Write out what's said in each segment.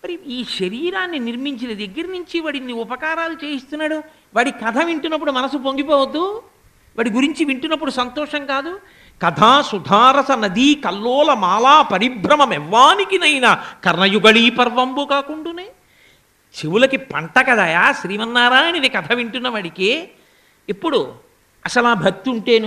మరి ఈ శరీరాన్ని నిర్మించిన దగ్గర నుంచి వాడిని ఉపకారాలు చేయిస్తున్నాడు వాడి కథ వింటున్నప్పుడు మనసు పొంగిపోవద్దు వాడి గురించి వింటున్నప్పుడు సంతోషం కాదు కథా సుధారస నదీ కల్లోల మాలా పరిభ్రమం ఎవ్వానికినైనా కర్ణయుగళీ పర్వంబు కాకుండునే శివులకి పంట కదయా శ్రీమన్నారాయణుని కథ వింటున్న వాడికి ఎప్పుడు అసలు ఆ భక్తి ఉంటేను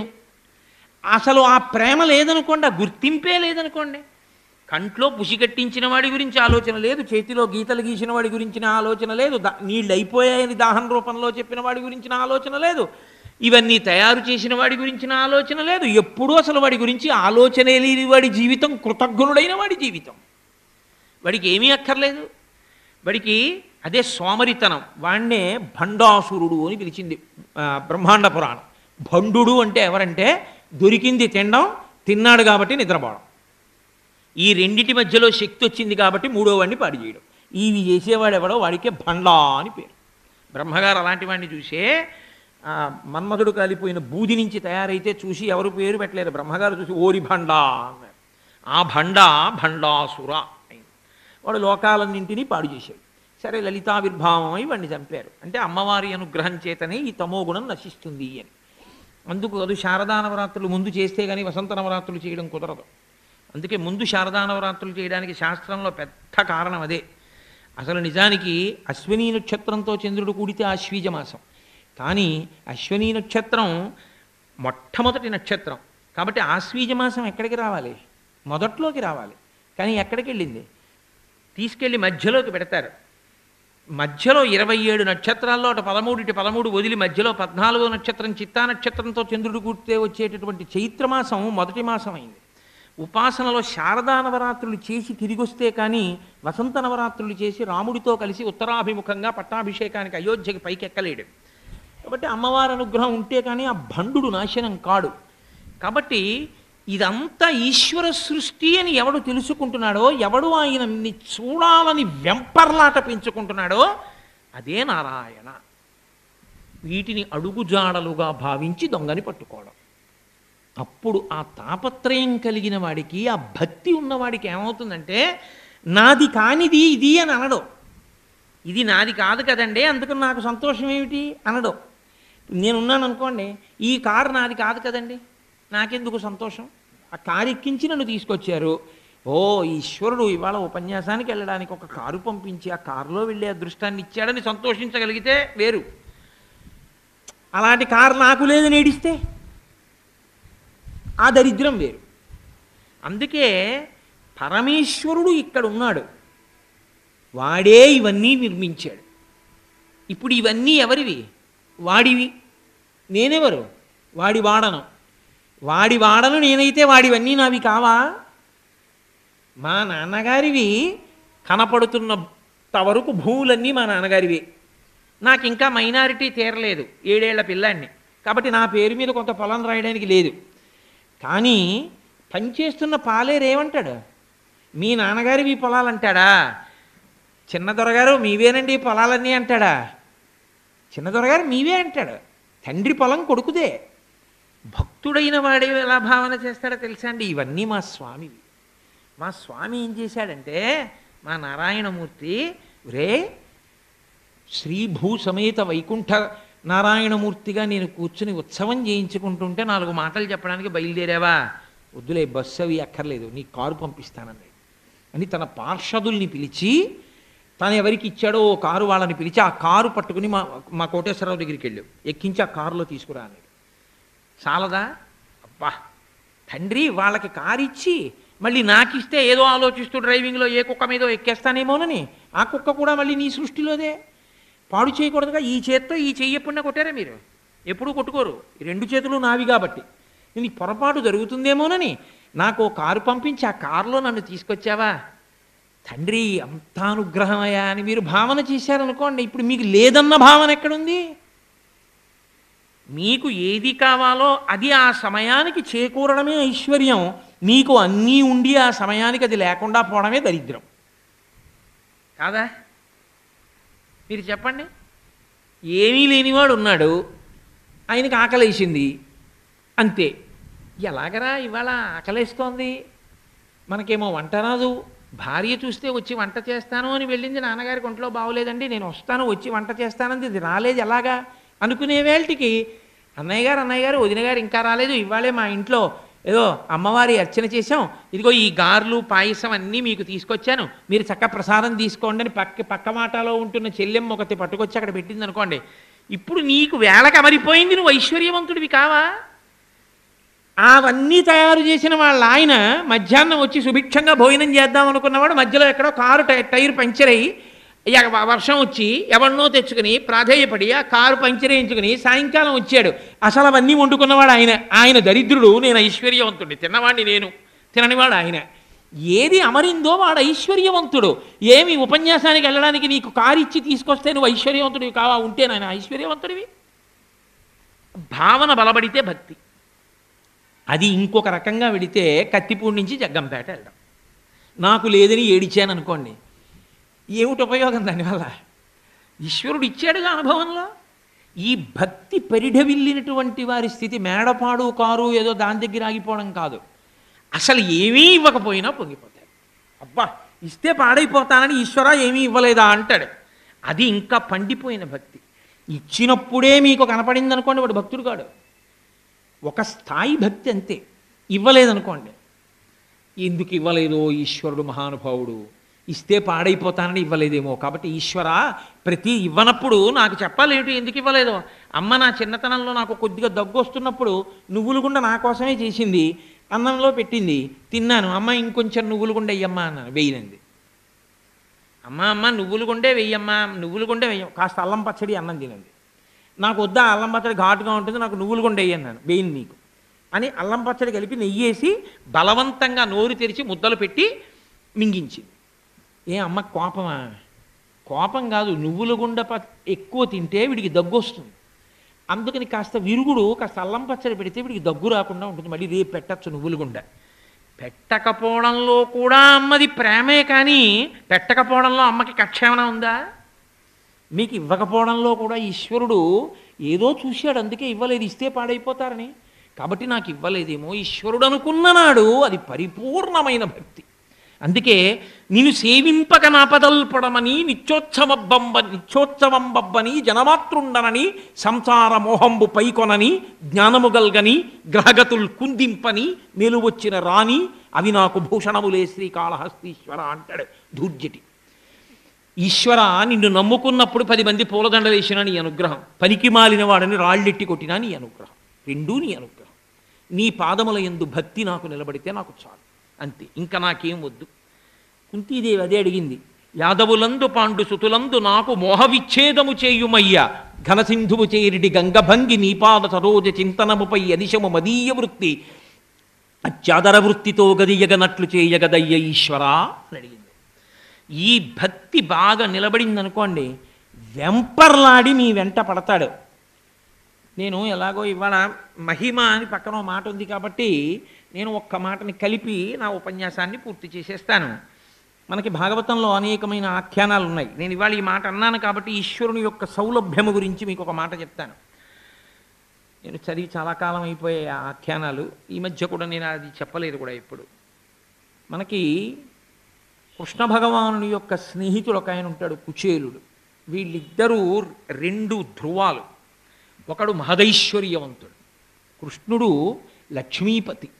అసలు ఆ ప్రేమ లేదనుకోండి ఆ గుర్తింపే లేదనుకోండి కంట్లో పుసి కట్టించిన వాడి గురించి ఆలోచన లేదు చేతిలో గీతలు గీసిన వాడి గురించిన ఆలోచన లేదు దా నీళ్ళు అయిపోయాయని దాహం రూపంలో చెప్పిన వాడి గురించిన ఆలోచన లేదు ఇవన్నీ తయారు చేసిన వాడి గురించిన ఆలోచన లేదు ఎప్పుడూ అసలు వాడి గురించి ఆలోచనే లేని వాడి జీవితం కృతజ్ఞుడైన వాడి జీవితం వాడికి ఏమీ అక్కర్లేదు వాడికి అదే సోమరితనం వాణ్ణే భండాసురుడు అని పిలిచింది ఆ, బ్రహ్మాండ పురాణం భండు అంటే ఎవరంటే దొరికింది తినడం తిన్నాడు కాబట్టి నిద్రపోవడం ఈ రెండింటి మధ్యలో శక్తి వచ్చింది కాబట్టి మూడో వాడిని పాడు చేయడం ఇవి చేసేవాడు ఎవడో వాడికే భండా అని పేరు బ్రహ్మగారు అలాంటి వాడిని చూసే ఆ, మన్మధుడు కాలిపోయిన బూది నుంచి తయారైతే చూసి ఎవరు పేరు పెట్టలేదు బ్రహ్మగారు చూసి ఓరి భండా అన్నారు ఆ భండా భండాసుర అయింది వాడు లోకాలన్నింటినీ పాడు చేశాడు సరే లలితావిర్భావం అయి వాడిని చంపారు అంటే అమ్మవారి అనుగ్రహం చేతనే ఈ తమోగుణం నశిస్తుంది అని అందుకు అది శారదా నవరాత్రులు ముందు చేస్తే కానీ వసంత నవరాత్రులు చేయడం కుదరదు అందుకే ముందు శారదా నవరాత్రులు చేయడానికి శాస్త్రంలో పెద్ద కారణం అదే అసలు నిజానికి అశ్విని నక్షత్రంతో చంద్రుడు కూడితే ఆశ్వీజ మాసం కానీ అశ్విని నక్షత్రం మొట్టమొదటి నక్షత్రం కాబట్టి ఆశ్వీజ మాసం ఎక్కడికి రావాలి మొదట్లోకి రావాలి కానీ ఎక్కడికి వెళ్ళింది తీసుకెళ్ళి మధ్యలోకి పెడతారు మధ్యలో ఇరవై ఏడు నక్షత్రాల్లో అటు పదమూడు ఇటు పదమూడు వదిలి మధ్యలో పద్నాలుగో నక్షత్రం చిత్తా నక్షత్రంతో చంద్రుడు కూర్తే వచ్చేటటువంటి చైత్రమాసం మొదటి మాసం అయింది ఉపాసనలో శారదా నవరాత్రులు చేసి తిరిగి వస్తే కానీ వసంత నవరాత్రులు చేసి రాముడితో కలిసి ఉత్తరాభిముఖంగా పట్టాభిషేకానికి అయోధ్యకి పైకెక్కలేడు కాబట్టి అమ్మవారి అనుగ్రహం ఉంటే కానీ ఆ భండు నాశనం కాడు కాబట్టి ఇదంతా ఈశ్వర సృష్టి అని ఎవడు తెలుసుకుంటున్నాడో ఎవడు ఆయనని చూడాలని వెంపర్లాట పెంచుకుంటున్నాడో అదే నారాయణ వీటిని అడుగుజాడలుగా భావించి దొంగని పట్టుకోవడం అప్పుడు ఆ తాపత్రయం కలిగిన వాడికి ఆ భక్తి ఉన్నవాడికి ఏమవుతుందంటే నాది కానిది ఇది అని అనడం ఇది నాది కాదు కదండి అందుకని నాకు సంతోషం ఏమిటి అనడం నేనున్నాను అనుకోండి ఈ కారు నాది కాదు కదండి నాకెందుకు సంతోషం ఆ కారు ఎక్కించి నన్ను తీసుకొచ్చారు ఓ ఈశ్వరుడు ఇవాళ ఉపన్యాసానికి వెళ్ళడానికి ఒక కారు పంపించి ఆ కారులో వెళ్ళే అదృష్టాన్ని ఇచ్చాడని సంతోషించగలిగితే వేరు అలాంటి కారు నాకు లేదని ఏడిస్తే ఆ దరిద్రం వేరు అందుకే పరమేశ్వరుడు ఇక్కడ ఉన్నాడు వాడే ఇవన్నీ నిర్మించాడు ఇప్పుడు ఇవన్నీ ఎవరివి వాడివి నేనెవరు వాడి వాడను వాడి వాడను నేనైతే వాడివన్నీ నావి కావా మా నాన్నగారివి కనపడుతున్నంత వరకు భూములన్నీ మా నాన్నగారివి నాకు ఇంకా మైనారిటీ తీరలేదు ఏడేళ్ల పిల్లాన్ని కాబట్టి నా పేరు మీద కొంత పొలం రాయడానికి లేదు కానీ పనిచేస్తున్న పాలేరేమంటాడు మీ నాన్నగారివి పొలాలు అంటాడా చిన్న దొరగారు మీవేనండి ఈ పొలాలన్నీ అంటాడా చిన్న దొరగారు మీవే అంటాడు తండ్రి పొలం కొడుకుదే భక్తుడైన వాడే ఎలా భావన చేస్తాడో తెలుసా అండి ఇవన్నీ మా స్వామివి మా స్వామి ఏం చేశాడంటే మా నారాయణమూర్తి రే శ్రీభూ సమేత వైకుంఠ నారాయణమూర్తిగా నేను కూర్చుని ఉత్సవం చేయించుకుంటుంటే నాలుగు మాటలు చెప్పడానికి బయలుదేరావా వద్దులే బస్సు అవి అక్కర్లేదు నీ కారు పంపిస్తానన్నాడు అని తన పార్షదుల్ని పిలిచి తను ఎవరికి ఇచ్చాడో ఓ కారు వాళ్ళని పిలిచి ఆ కారు పట్టుకుని మా మా కోటేశ్వరరావు దగ్గరికి వెళ్ళు ఎక్కించి ఆ కారులో తీసుకురా అన్నాడు చాలదా అబ్బా తండ్రి వాళ్ళకి కారు ఇచ్చి మళ్ళీ నాకు ఇస్తే ఏదో ఆలోచిస్తూ డ్రైవింగ్లో ఏ కుక్క మీదో ఎక్కేస్తానేమోనని ఆ కుక్క కూడా మళ్ళీ నీ సృష్టిలోదే పాడు చేయకూడదుగా ఈ చేత్తో ఈ చెయ్యి ఎప్పుడన్నా కొట్టారా మీరు ఎప్పుడూ కొట్టుకోరు ఈ రెండు చేతులు నావి కాబట్టి నేను పొరపాటు జరుగుతుందేమోనని నాకు ఓ కారు పంపించి ఆ కారులో నన్ను తీసుకొచ్చావా తండ్రి అంత అనుగ్రహమయ్యా అని మీరు భావన చేశారనుకోండి ఇప్పుడు మీకు లేదన్న భావన ఎక్కడుంది మీకు ఏది కావాలో అది ఆ సమయానికి చేకూరడమే ఐశ్వర్యం మీకు అన్నీ ఉండి ఆ సమయానికి అది లేకుండా పోవడమే దరిద్రం కాదా మీరు చెప్పండి ఏమీ లేనివాడు ఉన్నాడు ఆయనకి ఆకలేసింది అంతే ఎలాగరా ఇవాళ ఆకలేస్తోంది మనకేమో వంట రాదు భార్య చూస్తే వచ్చి వంట చేస్తాను అని వెళ్ళింది నాన్నగారికి ఒంట్లో బాగోలేదండి నేను వస్తాను వచ్చి వంట చేస్తానంది ఇది రాలేదు ఎలాగా అనుకునే వేళటికి అన్నయ్య గారు అన్నయ్య గారు వదిన గారు ఇంకా రాలేదు ఇవాళే మా ఇంట్లో ఏదో అమ్మవారి అర్చన చేశాం ఇదిగో ఈ గార్లు పాయసం అన్నీ మీకు తీసుకొచ్చాను మీరు చక్క ప్రసాదం తీసుకోండి అని పక్క పక్క మాటలో ఉంటున్న చెల్లెమ్మ ఒకటి పట్టుకొచ్చి అక్కడ పెట్టింది అనుకోండి ఇప్పుడు నీకు వేళకు అమరిపోయింది నువ్వు ఐశ్వర్యవంతుడివి కావా అవన్నీ తయారు చేసిన వాళ్ళ ఆయన మధ్యాహ్నం వచ్చి సుభిక్షంగా భోజనం చేద్దాం అనుకున్నవాడు మధ్యలో ఎక్కడో కారు టై టైర్ పంచర్ అయ్యి ఇక వ- వర్షం వచ్చి ఎవరినో తెచ్చుకుని ప్రాధేయపడి ఆ కారు పంచర్ వేయించుకుని సాయంకాలం వచ్చాడు అసలు అవన్నీ వండుకున్నవాడు ఆయన ఆయన దరిద్రుడు నేను ఐశ్వర్యవంతుడిని తిన్నవాడిని నేను తిననివాడు ఆయన ఏది అమరిందో వాడు ఐశ్వర్యవంతుడు ఏమి ఉపన్యాసానికి వెళ్ళడానికి నీకు కారు ఇచ్చి తీసుకొస్తే నువ్వు ఐశ్వర్యవంతుడివి కావా ఉంటే నాయన ఐశ్వర్యవంతుడివి భావన బలపడితే భక్తి అది ఇంకొక రకంగా వెడితే కత్తిపూడి నుంచి జగ్గంపేట వెళ్ళడం నాకు లేదని ఏడిచాను అనుకోండి ఏమిటి ఉపయోగం దానివల్ల ఈశ్వరుడు ఇచ్చాడుగా అనుభవంలో ఈ భక్తి పరిఢవిల్లినటువంటి వారి స్థితి మేడపాడు కారు ఏదో దాని దగ్గర ఆగిపోవడం కాదు అసలు ఏమీ ఇవ్వకపోయినా పొంగిపోతాడు అబ్బా ఇస్తే పాడైపోతానని ఈశ్వర ఏమీ ఇవ్వలేదా అంటాడు అది ఇంకా పండిపోయిన భక్తి ఇచ్చినప్పుడే మీకు కనపడింది అనుకోండి వాడు భక్తుడు కాడు ఒక స్థాయి భక్తి అంతే ఇవ్వలేదనుకోండి ఎందుకు ఇవ్వలేదో ఈశ్వరుడు మహానుభావుడు ఇస్తే పాడైపోతానని ఇవ్వలేదేమో కాబట్టి ఈశ్వర ప్రతి ఇవ్వనప్పుడు నాకు చెప్పాలేమిటి ఎందుకు ఇవ్వలేదో అమ్మ నా చిన్నతనంలో నాకు కొద్దిగా దగ్గు వస్తున్నప్పుడు నువ్వులు గుండ నా కోసమే చేసింది అన్నంలో పెట్టింది తిన్నాను అమ్మ ఇంకొంచెం నువ్వులు గుండ వెయ్యమ్మా అన్నాను వేయనంది అమ్మ అమ్మ నువ్వులు గుండే వెయ్యమ్మా నువ్వులు గుండే వెయ్యం కాస్త అల్లం పచ్చడి అన్నం తినండి నాకు వద్దా అల్లం పచ్చడి ఘాటుగా ఉంటుంది నాకు నువ్వులు గుండె అన్నాను వేయను నీకు అని అల్లం పచ్చడి కలిపి నెయ్యేసి బలవంతంగా నోరు తెరిచి ముద్దలు పెట్టి మింగించింది ఏ అమ్మ కోపమా కోపం కాదు నువ్వుల గుండ ప ఎక్కువ తింటే వీడికి దగ్గు వస్తుంది అందుకని కాస్త విరుగుడు కాస్త అల్లం పచ్చడి పెడితే వీడికి దగ్గు రాకుండా ఉంటుంది మళ్ళీ రేపు పెట్టచ్చు నువ్వుల గుండ పెట్టకపోవడంలో కూడా అమ్మది ప్రేమే కానీ పెట్టకపోవడంలో అమ్మకి కక్ష ఏమైనా ఉందా మీకు ఇవ్వకపోవడంలో కూడా ఈశ్వరుడు ఏదో చూశాడు అందుకే ఇవ్వలేదు ఇస్తే పాడైపోతారని కాబట్టి నాకు ఇవ్వలేదేమో ఈశ్వరుడు అనుకున్న నాడు అది పరిపూర్ణమైన భక్తి అందుకే నేను సేవింపక నాపదల్పడమని నిత్యోత్సవబ్బంబ నిత్యోత్సవంబబ్బని జనమాతృండనని సంసార మోహంబు పైకొనని జ్ఞానము గల్గని గ్రహగతుల్ కుందింపని మెలువొచ్చిన రాణి అవి నాకు భూషణములే శ్రీకాళహస్తీశ్వర అంటాడు ధూర్జటి ఈశ్వర నిన్ను నమ్ముకున్నప్పుడు పది మంది పూలదండ వేసిన నీ అనుగ్రహం పనికి మాలిన వాడని రాళ్ళెట్టి కొట్టినా నీ అనుగ్రహం రెండూ నీ అనుగ్రహం నీ పాదముల ఎందు భక్తి నాకు నిలబడితే నాకు చాలు అంతే ఇంకా నాకేం వద్దు కుంతీదేవి అదే అడిగింది యాదవులందు పాండు సుతులందు నాకు మోహ విచ్ఛేదము చేయుమయ్య ఘనసింధువు చేరిడి గంగభంగి నీపాద సరోజ చింతనముపై అనిశము మదీయ వృత్తి అత్యాదర వృత్తితో గదియగనట్లు చేయగదయ్య ఈశ్వరా అని అడిగింది ఈ భక్తి బాగా నిలబడిందనుకోండి వెంపర్లాడి మీ వెంట పడతాడు నేను ఎలాగో ఇవాళ మహిమ అని పక్కన ఓ మాట ఉంది కాబట్టి నేను ఒక్క మాటని కలిపి నా ఉపన్యాసాన్ని పూర్తి చేసేస్తాను మనకి భాగవతంలో అనేకమైన ఆఖ్యానాలు ఉన్నాయి నేను ఇవాళ ఈ మాట అన్నాను కాబట్టి ఈశ్వరుని యొక్క సౌలభ్యము గురించి మీకు ఒక మాట చెప్తాను నేను చదివి చాలా కాలం అయిపోయే ఆ ఆఖ్యానాలు ఈ మధ్య కూడా నేను అది చెప్పలేదు కూడా ఇప్పుడు మనకి కృష్ణ భగవానుని యొక్క స్నేహితుడు ఒక ఆయన ఉంటాడు కుచేలుడు వీళ్ళిద్దరూ రెండు ధ్రువాలు ఒకడు మహదైశ్వర్యవంతుడు కృష్ణుడు లక్ష్మీపతి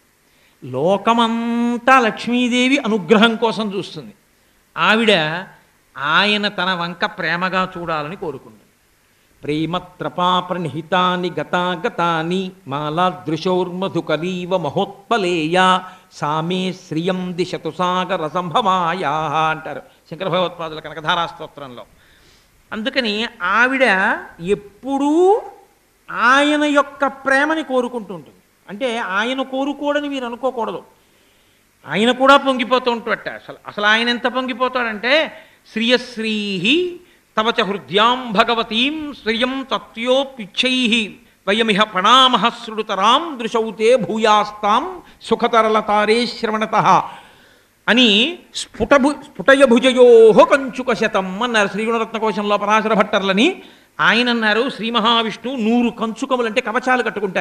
లోకమంతా లక్ష్మీదేవి అనుగ్రహం కోసం చూస్తుంది ఆవిడ ఆయన తన వంక ప్రేమగా చూడాలని కోరుకుంది ప్రేమత్రపా ప్రణిహితాని గతాగతాని మాలాదృశోర్మధుకరీవ మహోత్పలేయ సామే శ్రియం దిశతు సాగర సంభవాయా అంటారు శంకర భగవత్పాదుల కనకధారా స్తోత్రంలో అందుకని ఆవిడ ఎప్పుడూ ఆయన యొక్క ప్రేమని కోరుకుంటూ ఉంటుంది అంటే ఆయన కోరుకోడని మీరు అనుకోకూడదు ఆయన కూడా పొంగిపోతూ ఉంటున్నట్ట అసలు అసలు ఆయన ఎంత పొంగిపోతాడంటే శ్రియశ్రీహి తవ చ హృద్యాం భగవతీం శ్రియం తత్యోపిచ్చై వయమిహ ప్రణామః శృడుతరాం దృశౌతే భూయాస్తాం సుఖతరలతారే శ్రవణత అని స్ఫుటభు స్ఫుటయభుజయో కంచుక శతం అన్నారు శ్రీగుణరత్న కోశంలో పరాశర భట్టర్లని ఆయన అన్నారు శ్రీ మహావిష్ణువు నూరు కంచుకములు అంటే కవచాలు కట్టుకుంటారు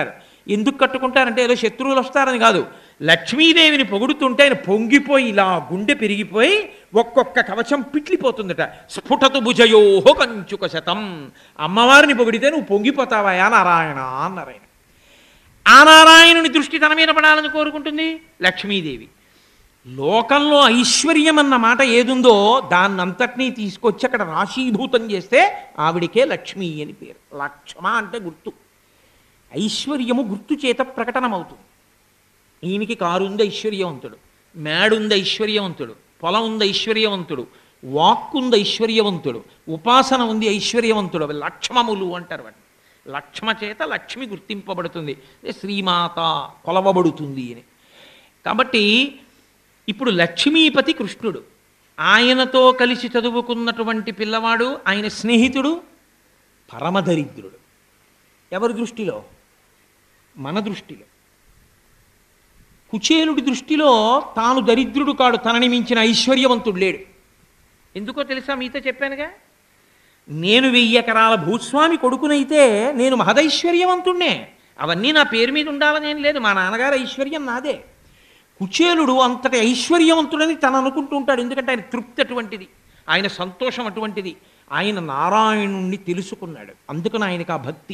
ఎందుకు కట్టుకుంటారంటే ఏదో శత్రువులు వస్తారని కాదు లక్ష్మీదేవిని పొగుడుతుంటే ఆయన పొంగిపోయి ఇలా గుండె పెరిగిపోయి ఒక్కొక్క కవచం పిట్లిపోతుందట స్ఫుటతు భుజయోహో కంచుక శతం అమ్మవారిని పొగిడితే నువ్వు పొంగిపోతావా నారాయణ అన్నారు ఆయన ఆ నారాయణుని దృష్టి తన మీద పడాలని కోరుకుంటుంది లక్ష్మీదేవి లోకంలో ఐశ్వర్యం అన్న మాట ఏదుందో దాన్నంతటినీ తీసుకొచ్చి అక్కడ రాశీభూతం చేస్తే ఆవిడికే లక్ష్మి అని పేరు లక్ష్మ అంటే గుర్తు ఐశ్వర్యము గుర్తు చేత ప్రకటనమవుతుంది ఈయనకి కారుంది ఐశ్వర్యవంతుడు మేడుంది ఐశ్వర్యవంతుడు పొలం ఉంది ఐశ్వర్యవంతుడు వాక్కుంది ఐశ్వర్యవంతుడు ఉపాసన ఉంది ఐశ్వర్యవంతుడు అవి లక్ష్మములు అంటారు వాటిని లక్ష్మ చేత లక్ష్మి గుర్తింపబడుతుంది అంటే శ్రీమాత కొలవబడుతుంది అని కాబట్టి ఇప్పుడు లక్ష్మీపతి కృష్ణుడు ఆయనతో కలిసి చదువుకున్నటువంటి పిల్లవాడు ఆయన స్నేహితుడు పరమదరిద్రుడు ఎవరి దృష్టిలో మన దృష్టిలో కుచేలుడి దృష్టిలో తాను దరిద్రుడు కాడు తనని మించిన ఐశ్వర్యవంతుడు లేడు ఎందుకో తెలుసా మీతో చెప్పానుగా నేను వెయ్యి ఎకరాల భూస్వామి కొడుకునైతే నేను మహదైశ్వర్యవంతుణ్ణే అవన్నీ నా పేరు మీద ఉండాలని ఏం లేదు మా నాన్నగారు ఐశ్వర్యం నాదే కుచేలుడు అంతటి ఐశ్వర్యవంతుడని తను అనుకుంటూ ఉంటాడు ఎందుకంటే ఆయన తృప్తి అటువంటిది ఆయన సంతోషం అటువంటిది ఆయన నారాయణుణ్ణి తెలుసుకున్నాడు అందుకని ఆయనకు ఆ భక్తి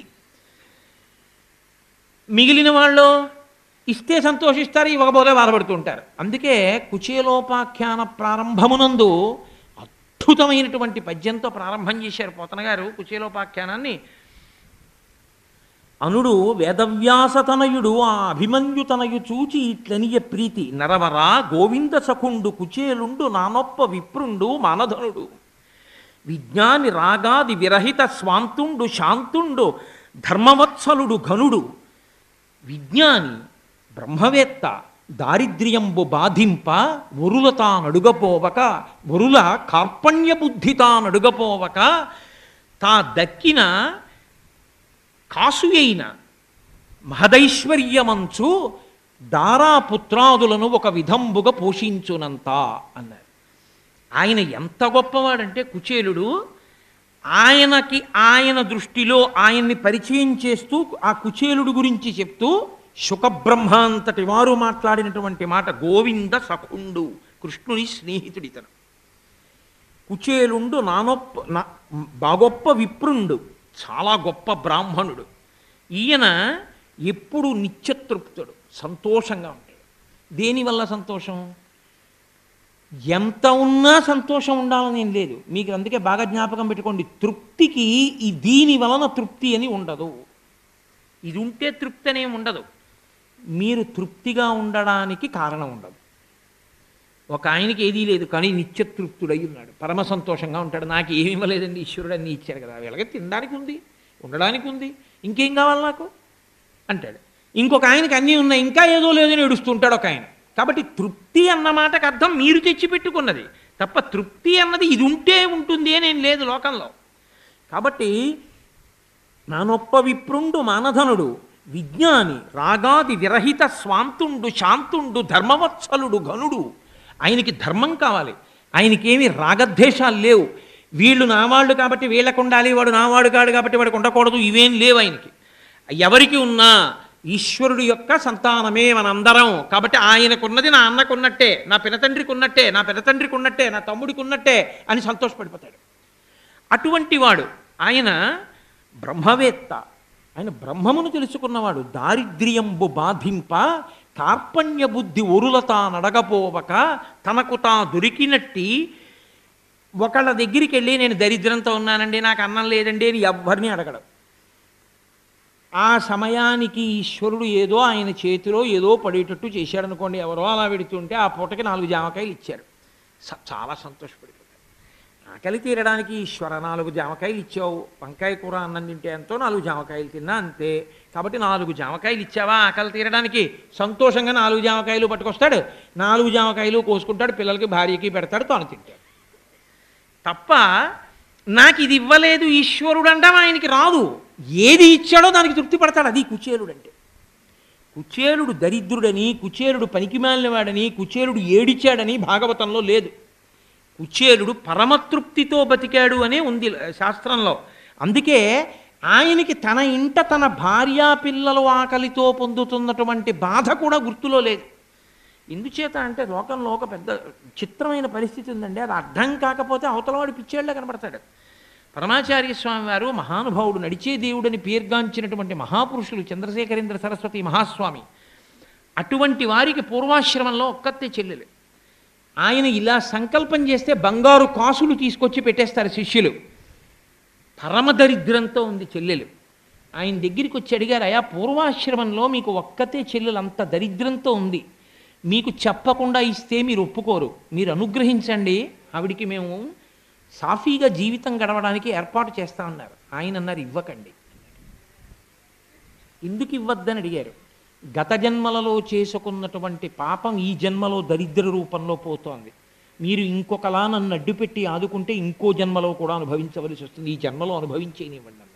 మిగిలిన వాళ్ళు ఇస్తే సంతోషిస్తారు ఇవ్వకపోతే బాధపడుతూ ఉంటారు అందుకే కుచేలోపాఖ్యాన ప్రారంభమునందు అద్భుతమైనటువంటి పద్యంతో ప్రారంభం చేశారు పోతన గారు కుచేలోపాఖ్యానాన్ని అనుడు వేదవ్యాసతనయుడు ఆ అభిమన్యుతనయు చూచి ఇట్లనియ ప్రీతి నరవరా గోవింద సఖుండు కుచేలుండు నానొప్ప విప్రుండు మానధనుడు విజ్ఞాని రాగాది విరహిత స్వాంతుండు శాంతుండు ధర్మవత్సలుడు ఘనుడు విజ్ఞాని బ్రహ్మవేత్త దారిద్ర్యంబు బాధింప వరుల తానడుగపోవక వరుల కార్పణ్య బుద్ధి తానడుగపోవక తా దక్కిన కాసు అయిన మహదైశ్వర్యమంచు దారాపుత్రాదులను ఒక విధంబుగా పోషించునంత అన్నారు ఆయన ఎంత గొప్పవాడంటే కుచేలుడు ఆయనకి ఆయన దృష్టిలో ఆయన్ని పరిచయం చేస్తూ ఆ కుచేలుడు గురించి చెప్తూ శుకబ్రహ్మాంతటి వారు మాట్లాడినటువంటి మాట గోవింద సఖుండు కృష్ణుని స్నేహితుడితను కుచేలుండు నానొప్ప నా బాగొప్ప విప్రుండు చాలా గొప్ప బ్రాహ్మణుడు ఈయన ఎప్పుడు నిత్యతృప్తుడు సంతోషంగా ఉంటాడు దేనివల్ల సంతోషం ఎంత ఉన్నా సంతోషం ఉండాలని ఏం లేదు మీకు అందుకే బాగా జ్ఞాపకం పెట్టుకోండి తృప్తికి ఈ దీని వలన తృప్తి అని ఉండదు ఇది ఉంటే తృప్తి అనే ఉండదు మీరు తృప్తిగా ఉండడానికి కారణం ఉండదు ఒక ఆయనకి ఏదీ లేదు కానీ నిత్యతృప్తుడై ఉన్నాడు పరమ సంతోషంగా ఉంటాడు నాకు ఏమి ఇవ్వలేదండి ఈశ్వరుడు అన్నీ ఇచ్చాడు కదా వీళ్ళకి తినడానికి ఉంది ఉండడానికి ఉంది ఇంకేం కావాలి నాకు అంటాడు ఇంకొక ఆయనకి అన్నీ ఉన్నాయి ఇంకా ఏదో లేదని ఏడుస్తుంటాడు ఒక ఆయన కాబట్టి తృప్తి అన్న మాటకు అర్థం మీరు తెచ్చిపెట్టుకున్నది తప్ప తృప్తి అన్నది ఇది ఉంటే ఉంటుంది అని ఏం లేదు లోకంలో కాబట్టి నానొప్ప విప్రుండు మానధనుడు విజ్ఞాని రాగాది విరహిత స్వాంతుండు శాంతుండు ధర్మవత్సలుడు ఘనుడు ఆయనకి ధర్మం కావాలి ఆయనకేమి రాగద్వేషాలు లేవు వీళ్ళు నావాళ్ళు కాబట్టి వీళ్ళకు ఉండాలి వాడు నావాడు కాడు కాబట్టి వాడికి ఉండకూడదు ఇవేం లేవు ఆయనకి ఎవరికి ఉన్నా ఈశ్వరుడు యొక్క సంతానమే మనందరం కాబట్టి ఆయనకున్నది నా అన్నకున్నట్టే నా పినతండ్రికి ఉన్నట్టే నా పినతండ్రికి ఉన్నట్టే నా తమ్ముడికి ఉన్నట్టే అని సంతోషపడిపోతాడు అటువంటి వాడు ఆయన బ్రహ్మవేత్త ఆయన బ్రహ్మమును తెలుసుకున్నవాడు దారిద్ర్యంబు బాధింప కార్పణ్య బుద్ధి ఒరుల తానడగపోవక తనకు తా దొరికినట్టి ఒకళ్ళ దగ్గరికి వెళ్ళి నేను దరిద్రంతో ఉన్నానండి నాకు అన్నం లేదండి అని ఎవ్వరిని అడగడం ఆ సమయానికి ఈశ్వరుడు ఏదో ఆయన చేతిలో ఏదో పడేటట్టు చేశాడనుకోండి ఎవరో అలా పెడుతుంటే ఆ పూటకి నాలుగు జామకాయలు ఇచ్చారు స- చాలా సంతోషపడిపోతారు ఆకలి తీరడానికి ఈశ్వర నాలుగు జామకాయలు ఇచ్చావు వంకాయ కూర అన్నం తింటే ఎంతో నాలుగు జామకాయలు తిన్నా అంతే కాబట్టి నాలుగు జామకాయలు ఇచ్చావా ఆకలి తీరడానికి సంతోషంగా నాలుగు జామకాయలు పట్టుకొస్తాడు నాలుగు జామకాయలు కోసుకుంటాడు పిల్లలకి భార్యకి పెడతాడు తాను తింటాడు తప్ప నాకు ఇది ఇవ్వలేదు ఈశ్వరుడు అంటాం ఆయనకి రాదు ఏది ఇచ్చాడో దానికి తృప్తి పడతాడు అది కుచేలుడు అంటే కుచేలుడు దరిద్రుడని కుచేలుడు పనికిమాలినవాడని కుచేలుడు ఏడిచాడని భాగవతంలో లేదు కుచేలుడు పరమతృప్తితో బతికాడు అనే ఉంది శాస్త్రంలో అందుకే ఆయనకి తన ఇంట తన భార్యా పిల్లలు ఆకలితో పొందుతున్నటువంటి బాధ కూడా గుర్తులో లేదు ఎందుచేత అంటే లోకంలో ఒక పెద్ద చిత్రమైన పరిస్థితి ఉందండి అది అర్థం కాకపోతే అవతలవాడు పిచ్చేళ్ళ కనబడతాడు పరమాచార్య స్వామి వారు మహానుభావుడు నడిచే దేవుడని పేర్గాంచినటువంటి మహాపురుషులు చంద్రశేఖరేంద్ర సరస్వతి మహాస్వామి అటువంటి వారికి పూర్వాశ్రమంలో ఒక్కతే చెల్లెలు ఆయన ఇలా సంకల్పం చేస్తే బంగారు కాసులు తీసుకొచ్చి పెట్టేస్తారు శిష్యులు పరమదరిద్రంతో ఉంది చెల్లెలు ఆయన దగ్గరికి వచ్చి అడిగారు అయా పూర్వాశ్రమంలో మీకు ఒక్కతే చెల్లెలు అంత దరిద్రంతో ఉంది మీకు చెప్పకుండా ఇస్తే మీరు ఒప్పుకోరు మీరు అనుగ్రహించండి ఆవిడికి మేము సాఫీగా జీవితం గడవడానికి ఏర్పాటు చేస్తా ఉన్నారు ఆయన అన్నారు ఇవ్వకండి ఎందుకు ఇవ్వద్దని అడిగారు గత జన్మలలో చేసుకున్నటువంటి పాపం ఈ జన్మలో దరిద్ర రూపంలో పోతోంది మీరు ఇంకొకలా నన్ను అడ్డుపెట్టి ఆదుకుంటే ఇంకో జన్మలో కూడా అనుభవించవలసి వస్తుంది ఈ జన్మలో అనుభవించేనివ్వండి అన్నారు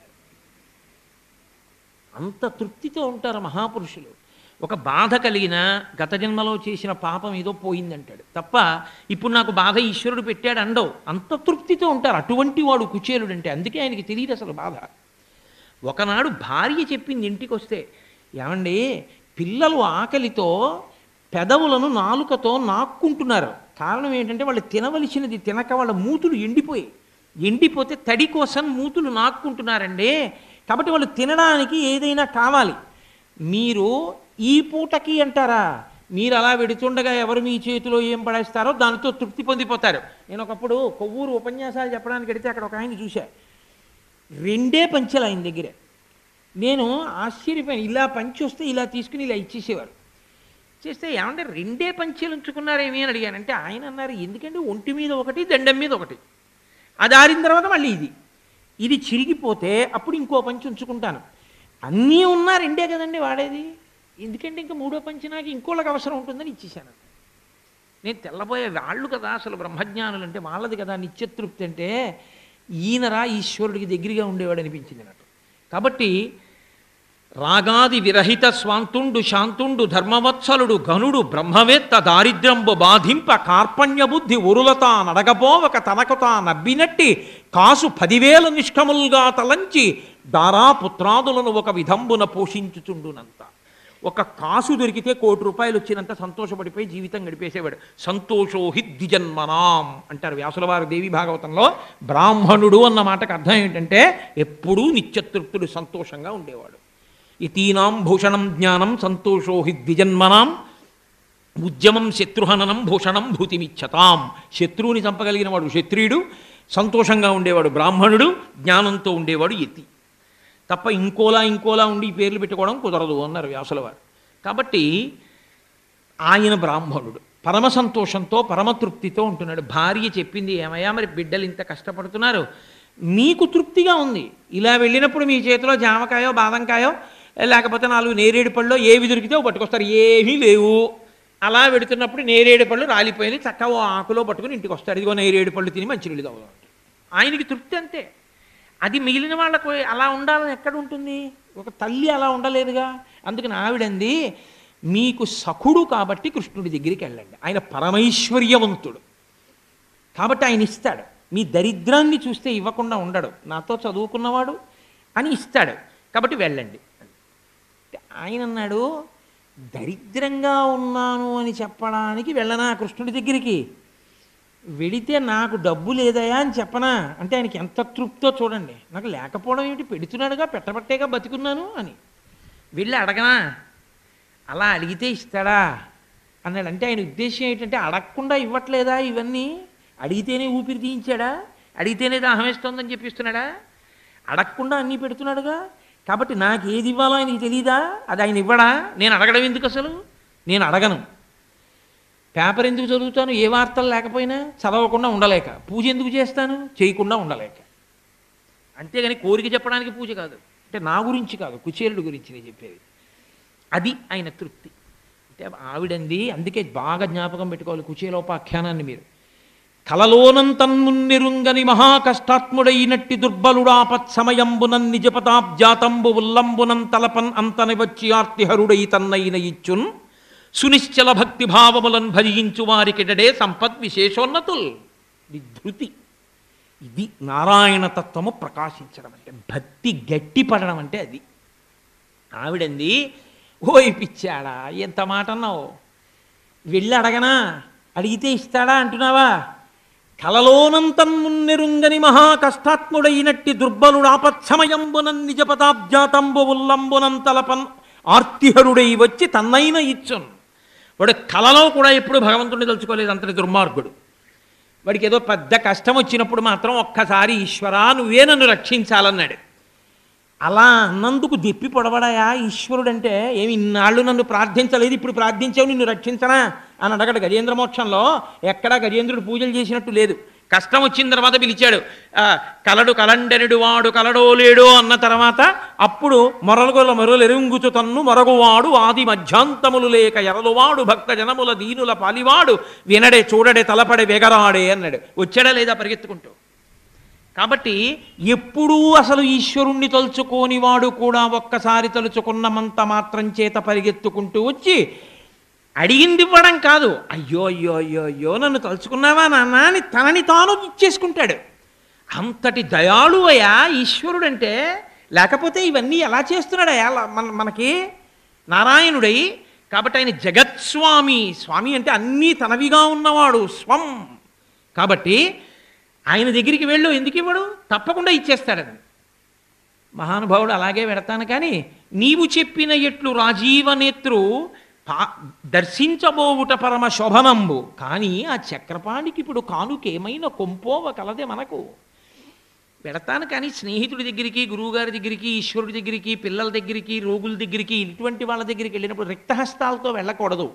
అంత తృప్తితో ఉంటారు మహాపురుషులు ఒక బాధ కలిగిన గత జన్మలో చేసిన పాపం ఏదో పోయిందంటాడు తప్ప ఇప్పుడు నాకు బాధ ఈశ్వరుడు పెట్టాడు అండవు అంత తృప్తితో ఉంటారు అటువంటి వాడు కుచేలుడు అంటే అందుకే ఆయనకి తెలియదు అసలు బాధ ఒకనాడు భార్య చెప్పింది ఇంటికి వస్తే ఏమండి పిల్లలు ఆకలితో పెదవులను నాలుకతో నాక్కుంటున్నారు కారణం ఏంటంటే వాళ్ళు తినవలసినది తినక వాళ్ళ మూతులు ఎండిపోయాయి ఎండిపోతే తడి కోసం మూతులు నాక్కుంటున్నారండి కాబట్టి వాళ్ళు తినడానికి ఏదైనా కావాలి మీరు ఈ పూటకి అంటారా మీరు అలా వెడుతుండగా ఎవరు మీ చేతిలో ఏం పడేస్తారో దానితో తృప్తి పొందిపోతారు నేను ఒకప్పుడు కొవ్వూరు ఉపన్యాసాలు చెప్పడానికి వెడితే అక్కడ ఒక ఆయన చూశా రెండే పంచెలు ఆయన దగ్గర నేను ఆశ్చర్యపోయాను ఇలా పంచి వస్తే ఇలా తీసుకుని ఇలా ఇచ్చేసేవారు చేస్తే ఏమంటే రెండే పంచెలు ఉంచుకున్నారేమి అని అడిగాను అంటే ఆయన అన్నారు ఎందుకంటే ఒంటి మీద ఒకటి దండం మీద ఒకటి అది ఆరిన తర్వాత మళ్ళీ ఇది ఇది చిరిగిపోతే అప్పుడు ఇంకో పంచి ఉంచుకుంటాను అన్నీ ఉన్నా రెండే కదండి వాడేది ఎందుకంటే ఇంకా మూడో పంచి నాకు ఇంకోళ్ళకి అవసరం ఉంటుందని ఇచ్చేసాను నేను తెల్లబోయే వాళ్ళు కదా అసలు బ్రహ్మజ్ఞానులు అంటే వాళ్ళది కదా నిత్యతృప్తి అంటే ఈయనరా ఈశ్వరుడికి దగ్గరగా ఉండేవాడు అనిపించింది నాకు కాబట్టి రాగాది విరహిత స్వాంతుండు శాంతుండు ధర్మవత్సలుడు గనుడు బ్రహ్మవేత్త దారిద్ర్యంబు బాధింప కార్పణ్య బుద్ధి ఉరులత నడగపోవక తనకుత నబ్బినట్టి కాసు పదివేల నిష్కములుగా తలంచి దారాపుత్రాదులను ఒక విధంబున పోషించుచుండునంత ఒక కాసు దొరికితే కోటి రూపాయలు వచ్చినంత సంతోషపడిపోయి జీవితం గడిపేసేవాడు సంతోషో హి ద్విజన్మనాం అంటారు వ్యాసులవారి దేవి భాగవతంలో బ్రాహ్మణుడు అన్న మాటకు అర్థం ఏంటంటే ఎప్పుడూ నిత్యతృప్తుడు సంతోషంగా ఉండేవాడు ఇతీనాం భూషణం జ్ఞానం సంతోషో హి ద్విజన్మనాం ఉద్యమం శత్రుహననం భూషణం భూతిమిచ్చతాం శత్రువుని చంపగలిగిన వాడు క్షత్రియుడు సంతోషంగా ఉండేవాడు బ్రాహ్మణుడు జ్ఞానంతో ఉండేవాడు యతి తప్ప ఇంకోలా ఇంకోలా ఉండి ఈ పేర్లు పెట్టుకోవడం కుదరదు అన్నారు వ్యాసుల వారు కాబట్టి ఆయన బ్రాహ్మణుడు పరమ సంతోషంతో పరమతృప్తితో ఉంటున్నాడు భార్య చెప్పింది ఏమయ్యా మరి బిడ్డలు ఇంత కష్టపడుతున్నారు మీకు తృప్తిగా ఉంది ఇలా వెళ్ళినప్పుడు మీ చేతిలో జామకాయో బాదంకాయో లేకపోతే నాలుగు నేరేడు పళ్ళు ఏవి దొరికితే అవి పట్టుకొస్తారు ఏమీ లేవు అలా పెడుతున్నప్పుడు నేరేడు పళ్ళు రాలిపోయినాయి చక్కగా ఓ ఆకులో పట్టుకుని ఇంటికి వస్తారు ఇదిగో నేరేడు పళ్ళు తిని మంచినీళ్ళు తాగుదాం ఆయనకి తృప్తి అంతే అది మిగిలిన వాళ్ళకు అలా ఉండాలని ఎక్కడ ఉంటుంది ఒక తల్లి అలా ఉండలేదుగా అందుకని ఆవిడంది మీకు సఖుడు కాబట్టి కృష్ణుడి దగ్గరికి వెళ్ళండి ఆయన పరమైశ్వర్యవంతుడు కాబట్టి ఆయన ఇస్తాడు మీ దరిద్రాన్ని చూస్తే ఇవ్వకుండా ఉండడు నాతో చదువుకున్నవాడు అని ఇస్తాడు కాబట్టి వెళ్ళండి అంటే ఆయన అన్నాడు దరిద్రంగా ఉన్నాను అని చెప్పడానికి వెళ్ళనా కృష్ణుడి దగ్గరికి వెడితే నాకు డబ్బు లేదయా అని చెప్పనా అంటే ఆయనకి ఎంత తృప్తో చూడండి నాకు లేకపోవడం ఏమిటి పెడుతున్నాడుగా పెట్టబట్టేగా బతికున్నాను అని వెళ్ళి అడగనా అలా అడిగితే ఇస్తాడా అన్నాడు అంటే ఆయన ఉద్దేశం ఏంటంటే అడగకుండా ఇవ్వట్లేదా ఇవన్నీ అడిగితేనే ఊపిరి తీయించాడా అడిగితేనే దాహం వేస్తోందని చెప్పిస్తున్నాడా అడగకుండా అన్నీ పెడుతున్నాడుగా కాబట్టి నాకు ఏది ఇవ్వాలో ఆయనకి తెలియదా అది ఆయన ఇవ్వడా నేను అడగడం ఎందుకు అసలు నేను అడగను పేపర్ ఎందుకు చదువుతాను ఏ వార్తలు లేకపోయినా చదవకుండా ఉండలేక పూజ ఎందుకు చేస్తాను చేయకుండా ఉండలేక అంతేగాని కోరిక చెప్పడానికి పూజ కాదు అంటే నా గురించి కాదు కుచేరుడు గురించి నేను చెప్పేది అది ఆయన తృప్తి అంటే ఆవిడంది అందుకే బాగా జ్ఞాపకం పెట్టుకోవాలి కుచేలోపాఖ్యానాన్ని మీరు కలలోనంతన్మున్నెరుంగని మహాకష్టాత్ముడైనట్టి దుర్బలుడాపత్ సమయంబునన్ నిజపతాబ్జాతంబు ఉల్లంబునం తలపన్ అంతని వచ్చి ఆర్తిహరుడై తన్నైన ఇచ్చున్ సునిశ్చల భక్తి భావములను భజించు వారికిడడే సంపద్ విశేషోన్నతుల్ ఇది ధృతి ఇది నారాయణ తత్వము ప్రకాశించడం అంటే భక్తి గట్టిపడడం అంటే అది ఆవిడంది ఓయ్ పిచ్చాడా ఎంత మాట అన్నావు వెళ్ళి అడగనా అడిగితే ఇస్తాడా అంటున్నావా కలలోనంతన్మున్నెరుంగని మహా కష్టాత్ముడైనట్టి దుర్బలుడాపత్సమయంబునన్ నిజపదాబ్జాతంబు ఉల్లంబునంతలపన్ ఆర్తిహరుడై వచ్చి తన్నైన ఇచ్చున్ వాడు కలలో కూడా ఎప్పుడు భగవంతుడిని తలుచుకోలేదు అంతటి దుర్మార్గుడు వాడికి ఏదో పెద్ద కష్టం వచ్చినప్పుడు మాత్రం ఒక్కసారి ఈశ్వరా నువ్వే నన్ను రక్షించాలన్నాడు అలా అన్నందుకు దెప్పి పొడవడాయా ఈశ్వరుడంటే ఏమి ఇన్నాళ్ళు నన్ను ప్రార్థించలేదు ఇప్పుడు ప్రార్థించావు నిన్ను రక్షించనా అని అడగడు గజేంద్ర మోక్షంలో ఎక్కడా గజేంద్రుడు పూజలు చేసినట్టు లేదు కష్టం వచ్చిన తర్వాత పిలిచాడు ఆ, కలడు కలండెనుడు వాడు కలడో లేడో అన్న తర్వాత అప్పుడు మొరలుగొల మొరలు ఎరుంగుచు తన్ను మొరగువాడు ఆది మధ్యాంతములు లేక ఎరలువాడు భక్త జనముల దీనుల పాలివాడు వినడే చూడడే తలపడే వెగరాడే అన్నాడు వచ్చాడా లేదా పరిగెత్తుకుంటూ కాబట్టి ఎప్పుడూ అసలు ఈశ్వరుణ్ణి తలుచుకోని వాడు కూడా ఒక్కసారి తలుచుకున్నమంత మాత్రం చేత పరిగెత్తుకుంటూ వచ్చి అడిగింది ఇవ్వడం కాదు అయ్యో అయ్యో అయ్యో అయ్యో నన్ను తలుచుకున్నావా నాన్న అని తనని తాను ఇచ్చేసుకుంటాడు అంతటి దయాళువయ్యా ఈశ్వరుడంటే లేకపోతే ఇవన్నీ ఎలా చేస్తున్నాడయ్యా లా- మన మనకి నారాయణుడై కాబట్టి ఆయన జగత్స్వామి స్వామి అంటే అన్నీ తనవిగా ఉన్నవాడు స్వం కాబట్టి ఆయన దగ్గరికి వెళ్ళు ఎందుకు ఇవ్వడు తప్పకుండా ఇచ్చేస్తాడని మహానుభావుడు అలాగే పెడతాను కానీ నీవు చెప్పిన ఎట్లు రాజీవనేత్రు పా దర్శించబోవుట పరమ శోభనంబు కానీ ఆ చక్రపాణికి ఇప్పుడు కానుకేమైనా కొంపోవ కలదే మనకు పెడతాను కానీ స్నేహితుడి దగ్గరికి గురువుగారి దగ్గరికి ఈశ్వరుడి దగ్గరికి పిల్లల దగ్గరికి రోగుల దగ్గరికి ఇటువంటి వాళ్ళ దగ్గరికి వెళ్ళినప్పుడు రిక్తహస్తాలతో వెళ్ళకూడదు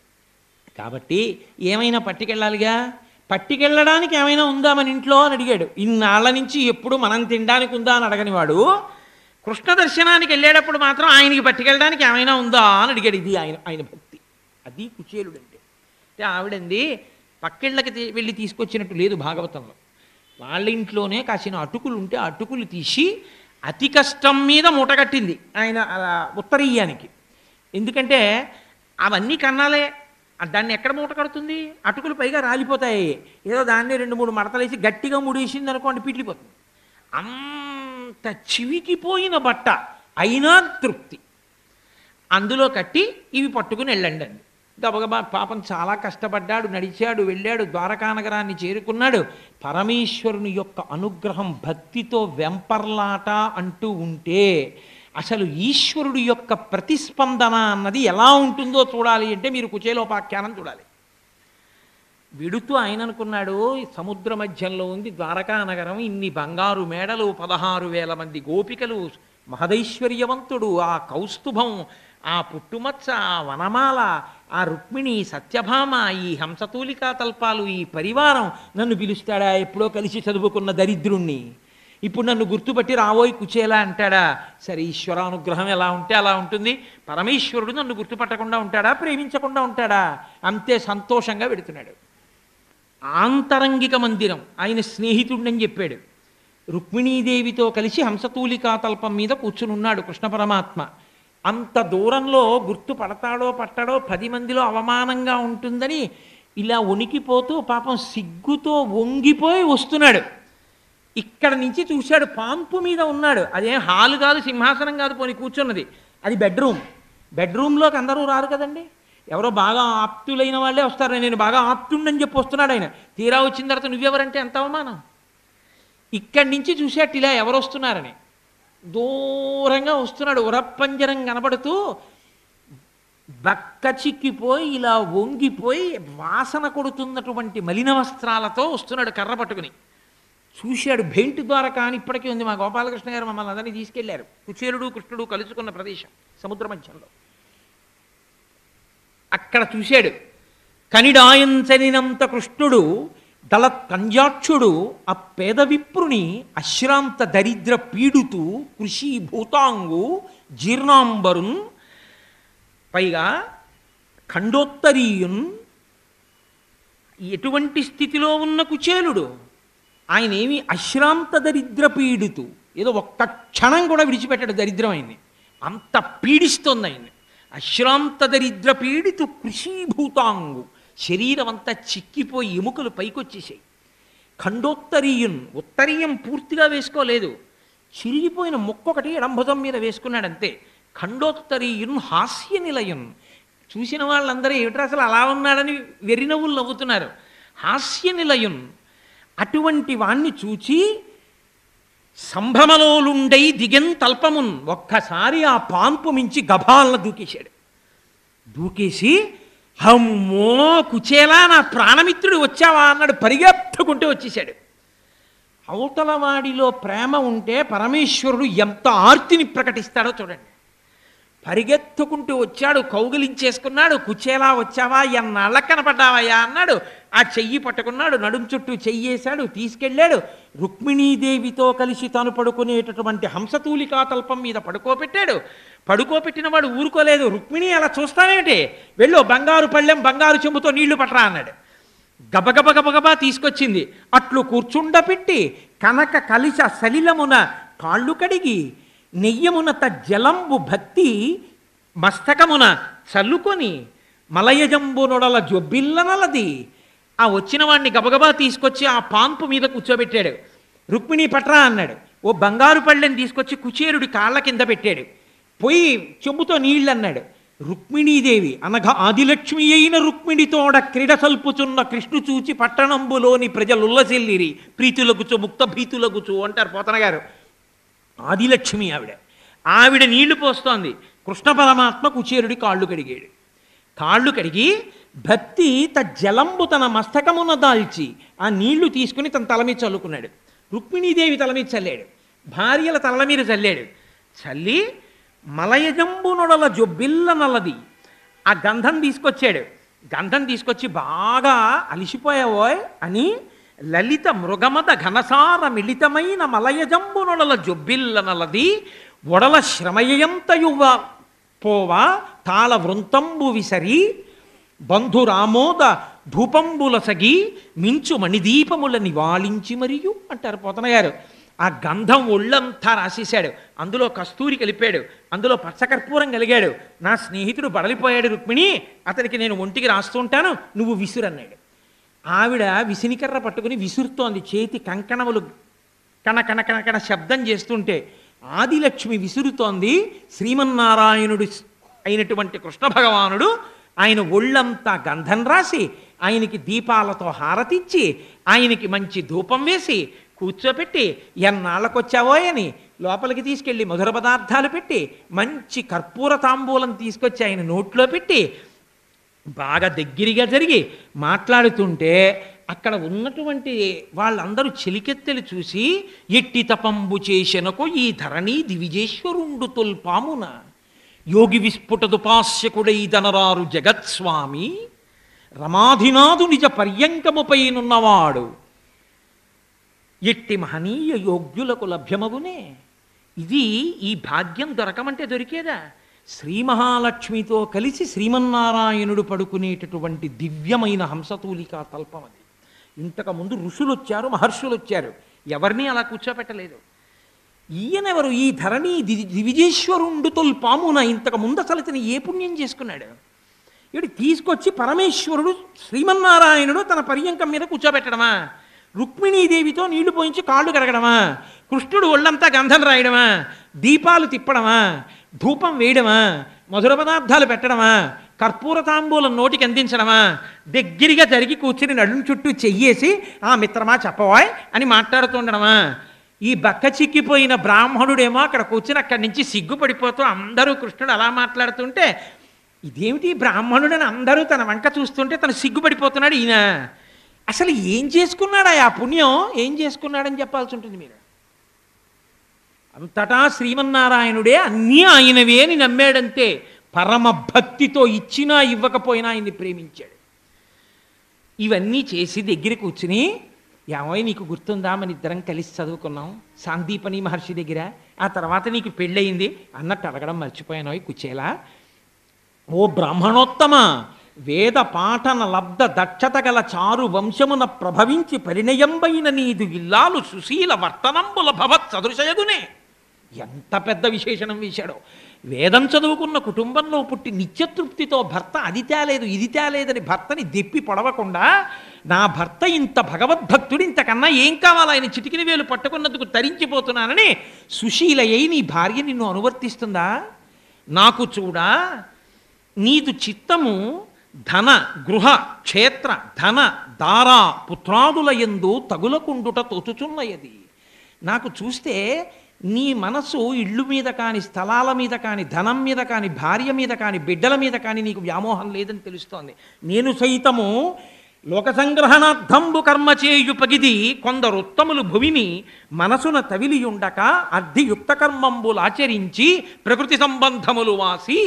కాబట్టి ఏమైనా పట్టుకెళ్ళాలిగా పట్టుకెళ్ళడానికి ఏమైనా ఉందా మన ఇంట్లో అని అడిగాడు ఇన్నాళ్ళ నుంచి ఎప్పుడు మనం తినడానికి ఉందా అని అడగని వాడు కృష్ణ దర్శనానికి వెళ్ళేటప్పుడు మాత్రం ఆయనకి పట్టుకెళ్ళడానికి ఏమైనా ఉందా అని అడిగాడు ఇది ఆయన ఆయన భక్తి అది కుచేలుడు అంటే అంటే ఆవిడంది పక్కిళ్ళకి తీ- వెళ్ళి తీసుకొచ్చినట్టు లేదు భాగవతంలో వాళ్ళ ఇంట్లోనే కాసిన అటుకులు ఉంటే ఆ అటుకులు తీసి అతి కష్టం మీద మూటగట్టింది ఆయన అలా ఉత్తరీయానికి ఎందుకంటే అవన్నీ కన్నాలే ఆ దాన్ని ఎక్కడ మూట కడుతుంది అటుకులు పైగా రాలిపోతాయి ఏదో దాన్ని రెండు మూడు మడతలేసి గట్టిగా ముడేసింది అనుకోండి పిట్లిపోతుంది అంత చివికిపోయిన బట్ట అయినా తృప్తి అందులో కట్టి ఇవి పట్టుకుని వెళ్ళండి అండి గబగబా పాపం చాలా కష్టపడ్డాడు నడిచాడు వెళ్ళాడు ద్వారకా నగరాన్ని చేరుకున్నాడు పరమేశ్వరుని యొక్క అనుగ్రహం భక్తితో వెంపర్లాట అంటూ ఉంటే అసలు ఈశ్వరుడు యొక్క ప్రతిస్పందన అన్నది ఎలా ఉంటుందో చూడాలి అంటే మీరు కుచేలోపాఖ్యానం చూడాలి విడుతూ ఆయన అనుకున్నాడు ఈ సముద్ర మధ్యంలో ఉంది ద్వారకా నగరం ఇన్ని బంగారు మేడలు పదహారు వేల మంది గోపికలు మహదైశ్వర్యవంతుడు ఆ కౌస్తుభం ఆ పుట్టుమచ్చ ఆ వనమాల ఆ రుక్మిణి సత్యభామ ఈ హంసతూలికా తల్పాలు ఈ పరివారం నన్ను పిలుస్తాడా ఎప్పుడో కలిసి చదువుకున్న దరిద్రుణ్ణి ఇప్పుడు నన్ను గుర్తుపట్టి రావోయ్ కుచేలా అంటాడా సరే ఈశ్వరానుగ్రహం ఎలా ఉంటే అలా ఉంటుంది పరమేశ్వరుడు నన్ను గుర్తుపట్టకుండా ఉంటాడా ప్రేమించకుండా ఉంటాడా అంతే సంతోషంగా పెడుతున్నాడు ఆంతరంగిక మందిరం ఆయన స్నేహితుడిని చెప్పాడు రుక్మిణీదేవితో కలిసి హంసతూలికా తల్పం మీద కూర్చుని ఉన్నాడు కృష్ణ పరమాత్మ అంత దూరంలో గుర్తు పడతాడో పట్టడో పది మందిలో అవమానంగా ఉంటుందని ఇలా వణికిపోతూ పాపం సిగ్గుతో వంగిపోయి వస్తున్నాడు ఇక్కడ నుంచి చూశాడు పాంపు మీద ఉన్నాడు అదేం హాలు కాదు సింహాసనం కాదు పోని కూర్చున్నది అది బెడ్రూమ్ బెడ్రూమ్లోకి అందరూ రారు కదండి ఎవరో బాగా ఆప్తులైన వాళ్ళే వస్తారు నేను బాగా ఆప్తుండని చెప్పి వస్తున్నాడు ఆయన తీరా వచ్చిన తర్వాత నువ్వెవరంటే ఎంత అవమానం ఇక్కడి నుంచి చూసేట్టు ఇలా ఎవరు వస్తున్నారని దూరంగా వస్తున్నాడు ఉరప్పంజరం కనబడుతూ బక్క చిక్కిపోయి ఇలా వంగిపోయి వాసన కొడుతున్నటువంటి మలిన వస్త్రాలతో వస్తున్నాడు కర్ర పట్టుకుని చూశాడు భెంటి ద్వారా కానీ ఇప్పటికీ ఉంది మా గోపాలకృష్ణ గారు మమ్మల్ని అందరినీ తీసుకెళ్లారు కుచేలుడు కృష్ణుడు కలుసుకున్న ప్రదేశం సముద్ర మధ్యంలో అక్కడ చూశాడు కనిడాయంచనినంత కృష్ణుడు దళ కంజాక్షుడు ఆ పేద విప్రుని అశ్రాంత దరిద్ర పీడుతూ కృషి భూతాంగు జీర్ణాంబరున్ పైగా ఖండోత్తరీయున్ ఎటువంటి స్థితిలో ఉన్న కుచేలుడు ఆయన ఏమి అశ్రాంత దరిద్ర పీడితు ఏదో ఒక్క క్షణం కూడా విడిచిపెట్టాడు దరిద్రం ఆయన్ని అంత పీడిస్తోంది ఆయన్ని అశ్రాంత దరిద్ర పీడితు కృషీభూతాంగు శరీరం అంతా చిక్కిపోయి ఎముకలు పైకొచ్చేసాయి ఖండోత్తరీయున్ ఉత్తరీయం పూర్తిగా వేసుకోలేదు చిరిగిపోయిన ముక్కొకటి ఎడంభుజం మీద వేసుకున్నాడు అంతే ఖండోత్తరీయున్ హాస్య నిలయం చూసిన వాళ్ళందరూ ఏమిట్రా అసలు అలా ఉన్నాడని వెర్రినవ్వులు నవ్వుతున్నారు హాస్య నిలయున్ అటువంటి వాణ్ణి చూచి సంభ్రమలోలుండై దిగెన్ తల్పమున్ ఒక్కసారి ఆ పాన్పు మించి గభాలన దూకేశాడు దూకేసి హమ్మో కుచేలా నా ప్రాణమిత్రుడు వచ్చావా అన్నాడు పరిగెత్తుకుంటూ వచ్చేసాడు అవతల వాడిలో ప్రేమ ఉంటే పరమేశ్వరుడు ఎంత ఆర్తిని ప్రకటిస్తాడో చూడండి పరిగెత్తుకుంటూ వచ్చాడు కౌగిలించేసుకున్నాడు కుచేలా వచ్చావా ఎన్నాళ్ళ కనపడ్డావయ్యా అన్నాడు ఆ చెయ్యి పట్టుకున్నాడు నడుం చుట్టూ చెయ్యేశాడు తీసుకెళ్ళాడు రుక్మిణీదేవితో కలిసి తాను పడుకునేటటువంటి హంసతూలికా తల్పం మీద పడుకోబెట్టాడు పడుకోబెట్టిన వాడు ఊరుకోలేదు రుక్మిణి అలా చూస్తావేమిటి వెళ్ళు బంగారు పళ్ళెం బంగారు చెంబుతో నీళ్లు పట్టరా అన్నాడు గబగబ గబగబా తీసుకొచ్చింది అట్లు కూర్చుండపెట్టి కనక కలిస సలిలమున కాళ్ళు కడిగి నెయ్యమున జలంబు భక్తి మస్తకమున చల్లుకొని మలయజంబు నొడల జొబ్బిల్లనలది ఆ వచ్చిన వాడిని గబగబా తీసుకొచ్చి ఆ పాన్పు మీద కూర్చోబెట్టాడు రుక్మిణి పట్రా అన్నాడు ఓ బంగారు పళ్ళెని తీసుకొచ్చి కుచేరుడి కాళ్ళ కింద పెట్టాడు పోయి చెంబుతో నీళ్ళు అన్నాడు రుక్మిణీదేవి అనగా ఆదిలక్ష్మి అయిన రుక్మిణితోడ క్రీడ సల్పుచున్న కృష్ణు చూచి పట్టణంబులోని ప్రజలు ఉల్లసిల్లిరి ప్రీతులగుచు ముక్త భీతులగుచు అంటారు పోతన గారు ఆదిలక్ష్మి ఆవిడ ఆవిడ నీళ్లు పోస్తోంది కృష్ణ పరమాత్మ కుచేరుడి కాళ్ళు కడిగాడు కాళ్ళు కడిగి భక్తి త జలంబు తన మస్తకమున దాల్చి ఆ నీళ్లు తీసుకుని తన తల మీద చల్లుకున్నాడు రుక్మిణీదేవి తల మీద చల్లాడు భార్యల తలల మీద చల్లాడు చల్లి మలయజంబు నొడల జొబ్బిల్ల నల్లది ఆ గంధం తీసుకొచ్చాడు గంధం తీసుకొచ్చి బాగా అలిసిపోయావోయ్ అని లలిత మృగమద ఘనసార మిళితమైన మలయజంబు నొడల జొబ్బిల్ల నలది ఒడల శ్రమయంతయువ పోవ తాళ వృంతంబు విసరి బంధురామోద ధూపంబులసగి మించు మణిదీపముల నివాళించి మరియు అంటారు పోతన గారు ఆ గంధం ఒళ్ళంతా రాసేశాడు అందులో కస్తూరి కలిపాడు అందులో పచ్చకర్పూరం కలిగాడు నా స్నేహితుడు బడలిపోయాడు రుక్మిణి అతనికి నేను ఒంటికి రాస్తుంటాను నువ్వు విసురన్నాడు ఆవిడ విసినికర్ర పట్టుకుని విసురుతోంది చేతి కంకణములు కణ కణ కణ కణ శబ్దం చేస్తుంటే ఆదిలక్ష్మి విసురుతోంది శ్రీమన్నారాయణుడు అయినటువంటి కృష్ణ భగవానుడు ఆయన ఒళ్ళంతా గంధం రాసి ఆయనకి దీపాలతో హారతిచ్చి ఆయనకి మంచి ధూపం వేసి కూర్చోపెట్టి ఎన్నాళ్ళకొచ్చావో అని లోపలికి తీసుకెళ్ళి మధుర పదార్థాలు పెట్టి మంచి కర్పూర తాంబూలం తీసుకొచ్చి ఆయన నోట్లో పెట్టి బాగా దగ్గరగా జరిగి మాట్లాడుతుంటే అక్కడ ఉన్నటువంటి వాళ్ళందరూ చెలికెత్తెలు చూసి ఎట్టి తపంబు చేసెనకు ఈ ధరణి దివిజేశ్వరుండు తొల్పామున యోగి విస్ఫుటదుపాస్యకుడై దనరారు జగత్స్వామి రమాధినాథు నిజ పర్యంకముపైనున్నవాడు ఎట్టి మహనీయ యోగ్యులకు లభ్యమగునే ఇది ఈ భాగ్యం దొరకమంటే దొరికేదా శ్రీ మహాలక్ష్మితో కలిసి శ్రీమన్నారాయణుడు పడుకునేటటువంటి దివ్యమైన హంసతూలికా తల్పం అది ఇంతకుముందు ఋషులు వచ్చారు మహర్షులు వచ్చారు ఎవరిని అలా కూర్చోపెట్టలేదు ఈయనెవరు ఈ ధరణి ది దివిజేశ్వరుండు తొల్పామున ఇంతకు ముందు అసలు ఇతను ఏ పుణ్యం చేసుకున్నాడు ఇటు తీసుకొచ్చి పరమేశ్వరుడు శ్రీమన్నారాయణుడు తన పర్యంకం మీద కూర్చోబెట్టడమా రుక్మిణీదేవితో నీళ్లు పోయించి కాళ్ళు కడగడమా కృష్ణుడు ఒళ్ళంతా గంధం రాయడమా దీపాలు తిప్పడమా ధూపం వేయడమా మధుర పదార్థాలు పెట్టడమా కర్పూర తాంబూలం నోటికి అందించడమా దగ్గరగా జరిగి కూర్చుని నడుం చుట్టూ చెయ్యేసి ఆ మిత్రమా చెప్పవాయ్ అని మాట్లాడుతుండడమా ఈ బక్క చిక్కిపోయిన బ్రాహ్మణుడేమో అక్కడ కూర్చుని అక్కడి నుంచి సిగ్గుపడిపోతూ అందరూ కృష్ణుడు అలా మాట్లాడుతుంటే ఇదేమిటి బ్రాహ్మణుడని అందరూ తన వంక చూస్తుంటే తను సిగ్గుపడిపోతున్నాడు ఈయన అసలు ఏం చేసుకున్నాడా ఆ పుణ్యం ఏం చేసుకున్నాడని చెప్పాల్సి ఉంటుంది మీరు అంతటా శ్రీమన్నారాయణుడే అన్నీ ఆయనవే అని నమ్మాడంతే పరమ భక్తితో ఇచ్చినా ఇవ్వకపోయినా ఆయన్ని ప్రేమించాడు ఇవన్నీ చేసి దగ్గర కూర్చుని ఏమోయ్ నీకు గుర్తుందా మన ఇద్దరం కలిసి చదువుకున్నాం సాందీపని మహర్షి దగ్గర ఆ తర్వాత నీకు పెళ్ళయింది అన్నట్టు అడగడం మర్చిపోయాను కుచేలా ఓ బ్రాహ్మణోత్తమ వేద పాఠన లబ్ధ దక్షత గల చారు వంశమున ప్రభవించి పరిణయంబైన నీదు ఇల్లాలు సుశీల వర్తనంబుల భవత్ సదృశయగునే ఎంత పెద్ద విశేషణం వేశాడో వేదం చదువుకున్న కుటుంబంలో పుట్టి నిత్యతృప్తితో భర్త అది తేలేదు ఇది తేలేదని భర్తని దెప్పి పొడవకుండా నా భర్త ఇంత భగవద్భక్తుడు ఇంతకన్నా ఏం కావాలి ఆయన చిటికిన వేలు పట్టుకున్నందుకు తరించిపోతున్నానని సుశీలయ్యి నీ భార్య నిన్ను అనువర్తిస్తుందా నాకు చూడా నీదు చిత్తము ధన గృహ క్షేత్ర ధన దార పుత్రాదుల ఎందు తగులకుండుట తోచుచున్నయది నాకు చూస్తే నీ మనసు ఇళ్ళు మీద కాని స్థలాల మీద కాని ధనం మీద కాని భార్య మీద కాని బిడ్డల మీద కాని నీకు వ్యామోహం లేదని తెలుస్తోంది నేను సైతము లోక సంగ్రహణార్థంబు కర్మ చేయు పగిది కొందరు ఉత్తములు భువిని మనసున తవిలియుండక అర్ధియుక్త కర్మంబులాచరించి ప్రకృతి సంబంధములు వాసి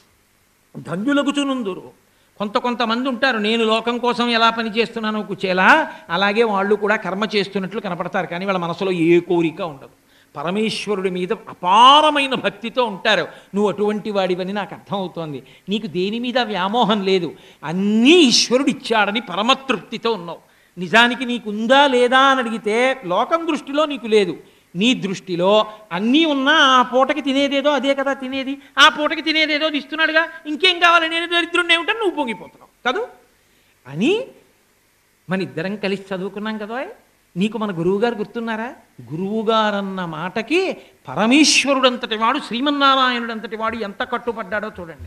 ధన్యులగుచునుందురు కొంత కొంతమంది ఉంటారు నేను లోకం కోసం ఎలా పని చేస్తున్నానో కుచేలా అలాగే వాళ్ళు కూడా కర్మ చేస్తున్నట్లు కనపడతారు కానీ వాళ్ళ మనసులో ఏ కోరిక ఉండదు పరమేశ్వరుడి మీద అపారమైన భక్తితో ఉంటారు నువ్వు అటువంటి వాడివని నాకు అర్థమవుతోంది నీకు దేని మీద వ్యామోహం లేదు అన్నీ ఈశ్వరుడు ఇచ్చాడని పరమతృప్తితో ఉన్నావు నిజానికి నీకు ఉందా లేదా అని అడిగితే లోకం దృష్టిలో నీకు లేదు నీ దృష్టిలో అన్నీ ఉన్నా ఆ పూటకి తినేదేదో అదే కదా తినేది ఆ పూటకి తినేదేదో అది ఇస్తున్నాడుగా ఇంకేం కావాలి నేను దరిద్రుడిని ఏమిటని నువ్వు పొంగిపోతున్నావు కదూ అని మన ఇద్దరం కలిసి చదువుకున్నాం కదా నీకు మన గురువుగారు గుర్తున్నారా గురువుగారన్న మాటకి పరమేశ్వరుడంతటి వాడు శ్రీమన్నారాయణుడంతటి వాడు ఎంత కట్టుపడ్డాడో చూడండి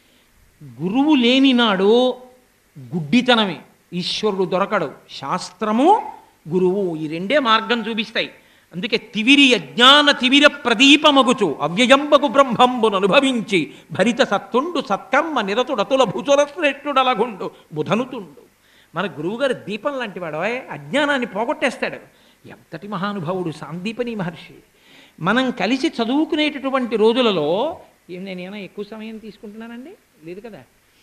గురువు లేని నాడు గుడ్డితనమే ఈశ్వరుడు దొరకడు శాస్త్రము గురువు ఈ రెండే మార్గం చూపిస్తాయి అందుకే తివిరి అజ్ఞాన తివిర ప్రదీపమగుచు అవ్యయంబగు బ్రహ్మంబును అనుభవించి భరిత సత్తుండు సత్కర్మ నిరతుడతుల భుజుల శ్రేష్ఠుడలగుండు బుధనుతుండు మన గురువుగారు దీపం లాంటి వాడు అజ్ఞానాన్ని పోగొట్టేస్తాడు ఎంతటి మహానుభావుడు సాందీపని మహర్షి మనం కలిసి చదువుకునేటటువంటి రోజులలో ఏం నేను ఏమైనా ఎక్కువ సమయం తీసుకుంటున్నానండి లేదు కదా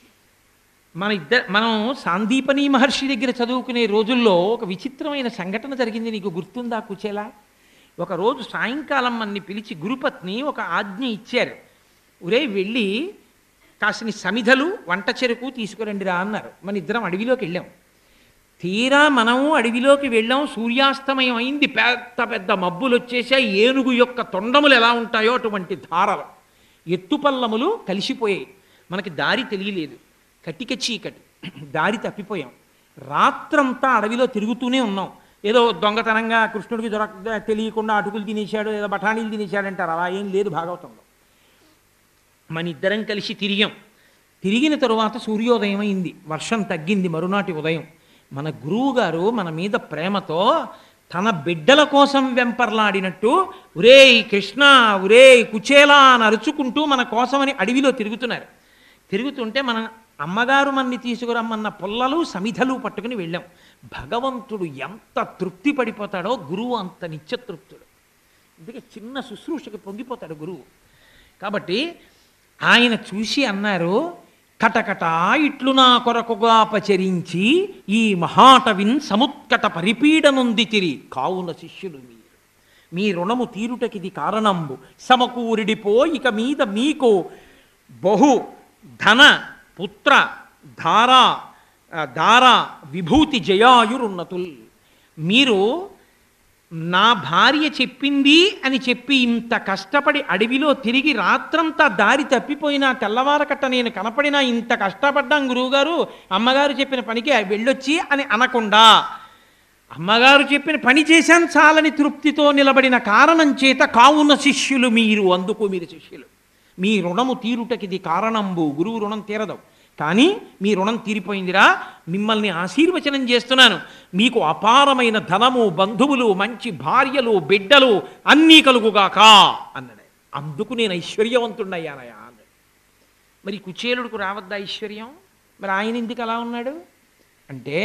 మన ఇద్దరు మనం సాందీపని మహర్షి దగ్గర చదువుకునే రోజుల్లో ఒక విచిత్రమైన సంఘటన జరిగింది నీకు గుర్తుందా కుచేలా ఒకరోజు సాయంకాలం మన్ని పిలిచి గురుపత్ని ఒక ఆజ్ఞ ఇచ్చారు ఒరే వెళ్ళి కాసిని సమిధలు వంట చెరుకు తీసుకురండిరా అన్నారు మన ఇద్దరం అడవిలోకి వెళ్ళాం తీరా మనము అడవిలోకి వెళ్ళాం సూర్యాస్తమయం అయింది పెద్ద పెద్ద మబ్బులు వచ్చేసాయి ఏనుగు యొక్క తొండములు ఎలా ఉంటాయో అటువంటి ధారలు ఎత్తుపల్లములు కలిసిపోయాయి మనకి దారి తెలియలేదు కటిక చీకటి దారి తప్పిపోయాం రాత్రంతా అడవిలో తిరుగుతూనే ఉన్నాం ఏదో దొంగతనంగా కృష్ణుడికి దొరక తెలియకుండా అటుకులు తినేశాడు ఏదో బఠానీలు తినేశాడు అంటారు అలా ఏం లేదు భాగవతంలో మన ఇద్దరం కలిసి తిరిగాం తిరిగిన తరువాత సూర్యోదయం అయింది వర్షం తగ్గింది మరునాటి ఉదయం మన గురువు గారు మన మీద ప్రేమతో తన బిడ్డల కోసం వెంపర్లాడినట్టు ఉరేయ్ కృష్ణ ఉరేయ్ కుచేలా అని అరుచుకుంటూ మన కోసమని అడవిలో తిరుగుతున్నారు తిరుగుతుంటే మన అమ్మగారు మన్ని తీసుకురమ్మన్న పుల్లలు సమిధలు పట్టుకుని వెళ్ళాం భగవంతుడు ఎంత తృప్తి పడిపోతాడో గురువు అంత నిత్యతృప్తుడు అందుకే చిన్న శుశ్రూషకి పొంగిపోతాడు గురువు కాబట్టి ఆయన చూసి అన్నారు కటకట ఇట్లు నా కొరకుగా పచరించి ఈ మహాటవిన్ సముత్కట పరిపీడనుందితిరి కావున శిష్యులు మీరు మీ రుణము తీరుటకిది కారణంబు సమకూరిడిపో ఇక మీద మీకు బహు ధన పుత్ర ధార ఆ, దార విభూతి జయాయురున్నతుల్ మీరు నా భార్య చెప్పింది అని చెప్పి ఇంత కష్టపడి అడవిలో తిరిగి రాత్రంతా దారి తప్పిపోయినా తెల్లవారకట్ట నేను కనపడినా ఇంత కష్టపడ్డాం గురువుగారు అమ్మగారు చెప్పిన పనికి వెళ్ళొచ్చి అని అనకుండా అమ్మగారు చెప్పిన పని చేశాను చాలని తృప్తితో నిలబడిన కారణం చేత కావున శిష్యులు మీరు అందుకు మీరు శిష్యులు మీ రుణము తీరుటకిది కారణంబు గురువు రుణం తీరదు కానీ మీ రుణం తీరిపోయిందిరా మిమ్మల్ని ఆశీర్వచనం చేస్తున్నాను మీకు అపారమైన ధనము బంధువులు మంచి భార్యలు బిడ్డలు అన్నీ కలుగుగాక అన్నాడు అందుకు నేను ఐశ్వర్యవంతుడయ్యానయా అన్నాడు మరి కుచేలుడికి రావద్దా ఐశ్వర్యం మరి ఆయన ఎందుకు అలా ఉన్నాడు అంటే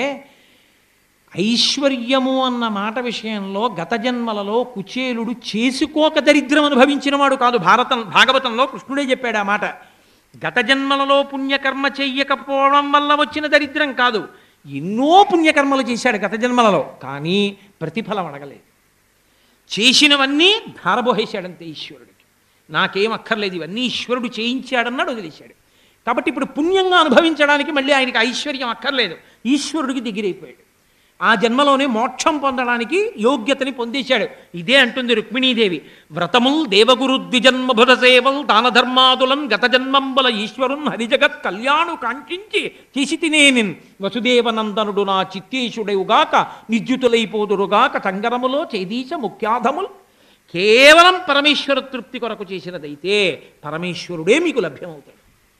ఐశ్వర్యము అన్న మాట విషయంలో గత జన్మలలో కుచేలుడు చేసుకోక దరిద్రం అనుభవించినవాడు కాదు భారతం భాగవతంలో కృష్ణుడే చెప్పాడు ఆ మాట గత జన్మలలో పుణ్యకర్మ చెయ్యకపోవడం వల్ల వచ్చిన దరిద్రం కాదు ఎన్నో పుణ్యకర్మలు చేశాడు గత జన్మలలో కానీ ప్రతిఫలం అడగలేదు చేసినవన్నీ ధారబోహేశాడంతే ఈశ్వరుడికి నాకేం అక్కర్లేదు ఇవన్నీ ఈశ్వరుడు చేయించాడన్నాడు వదిలేశాడు కాబట్టి ఇప్పుడు పుణ్యంగా అనుభవించడానికి మళ్ళీ ఆయనకి ఐశ్వర్యం అక్కర్లేదు ఈశ్వరుడికి దగ్గరైపోయాడు ఆ జన్మలోనే మోక్షం పొందడానికి యోగ్యతని పొందేశాడు ఇదే అంటుంది రుక్మిణీదేవి వ్రతముల్ దేవగురు ద్విజన్మభుర సేవల్ దాన ధర్మాదులం గత జన్మంబల ఈశ్వరున్ హరిజగత్ కళ్యాణు కాంక్షించి చేసి తినేనిన్ వసుదేవనందనుడు నా చిత్తేశుడవుగాక నిద్యుతులైపోదురుగాక చంగరములో చేదీశ ముఖ్యాధముల్ కేవలం పరమేశ్వర తృప్తి కొరకు చేసినదైతే పరమేశ్వరుడే మీకు లభ్యమవుతాడు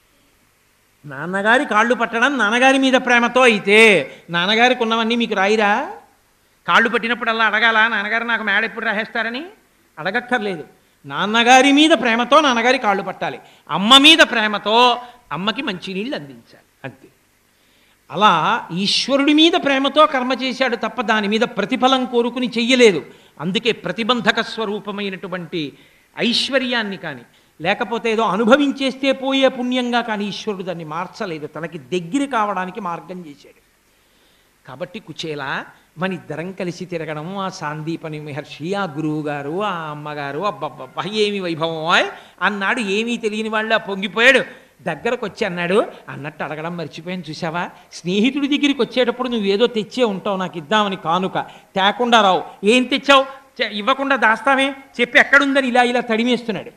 నాన్నగారి కాళ్ళు పట్టడం నాన్నగారి మీద ప్రేమతో అయితే నాన్నగారికి ఉన్నవన్నీ మీకు రాయిరా కాళ్ళు పట్టినప్పుడల్లా అడగాల నాన్నగారు నాకు మేడ ఎప్పుడు రాసేస్తారని అడగక్కర్లేదు నాన్నగారి మీద ప్రేమతో నాన్నగారి కాళ్ళు పట్టాలి అమ్మ మీద ప్రేమతో అమ్మకి మంచినీళ్ళు అందించాలి అంతే అలా ఈశ్వరుడి మీద ప్రేమతో కర్మ చేశాడు తప్ప దాని మీద ప్రతిఫలం కోరుకుని చెయ్యలేదు అందుకే ప్రతిబంధక స్వరూపమైనటువంటి ఐశ్వర్యాన్ని కానీ లేకపోతే ఏదో అనుభవించేస్తే పోయే పుణ్యంగా కానీ ఈశ్వరుడు దాన్ని మార్చలేదు తనకి దగ్గర కావడానికి మార్గం చేశాడు కాబట్టి కుచేల మన ఇద్దరం కలిసి తిరగడం ఆ సాందీపని మహర్షి ఆ గురువు గారు ఆ అమ్మగారు అబ్బబ్బబ్బా ఏమి వైభవం ఓయ్ అన్నాడు ఏమీ తెలియని వాళ్ళ పొంగిపోయాడు దగ్గరకు వచ్చి అన్నాడు అన్నట్టు అడగడం మర్చిపోయాను చూసావా స్నేహితుడి దగ్గరికి వచ్చేటప్పుడు నువ్వేదో తెచ్చే ఉంటావు నాకు ఇద్దామని కానుక తేకుండా రావు ఏం తెచ్చావు చె- ఇవ్వకుండా దాస్తామే చెప్పి ఎక్కడుందని ఇలా ఇలా తడిమేస్తున్నాడు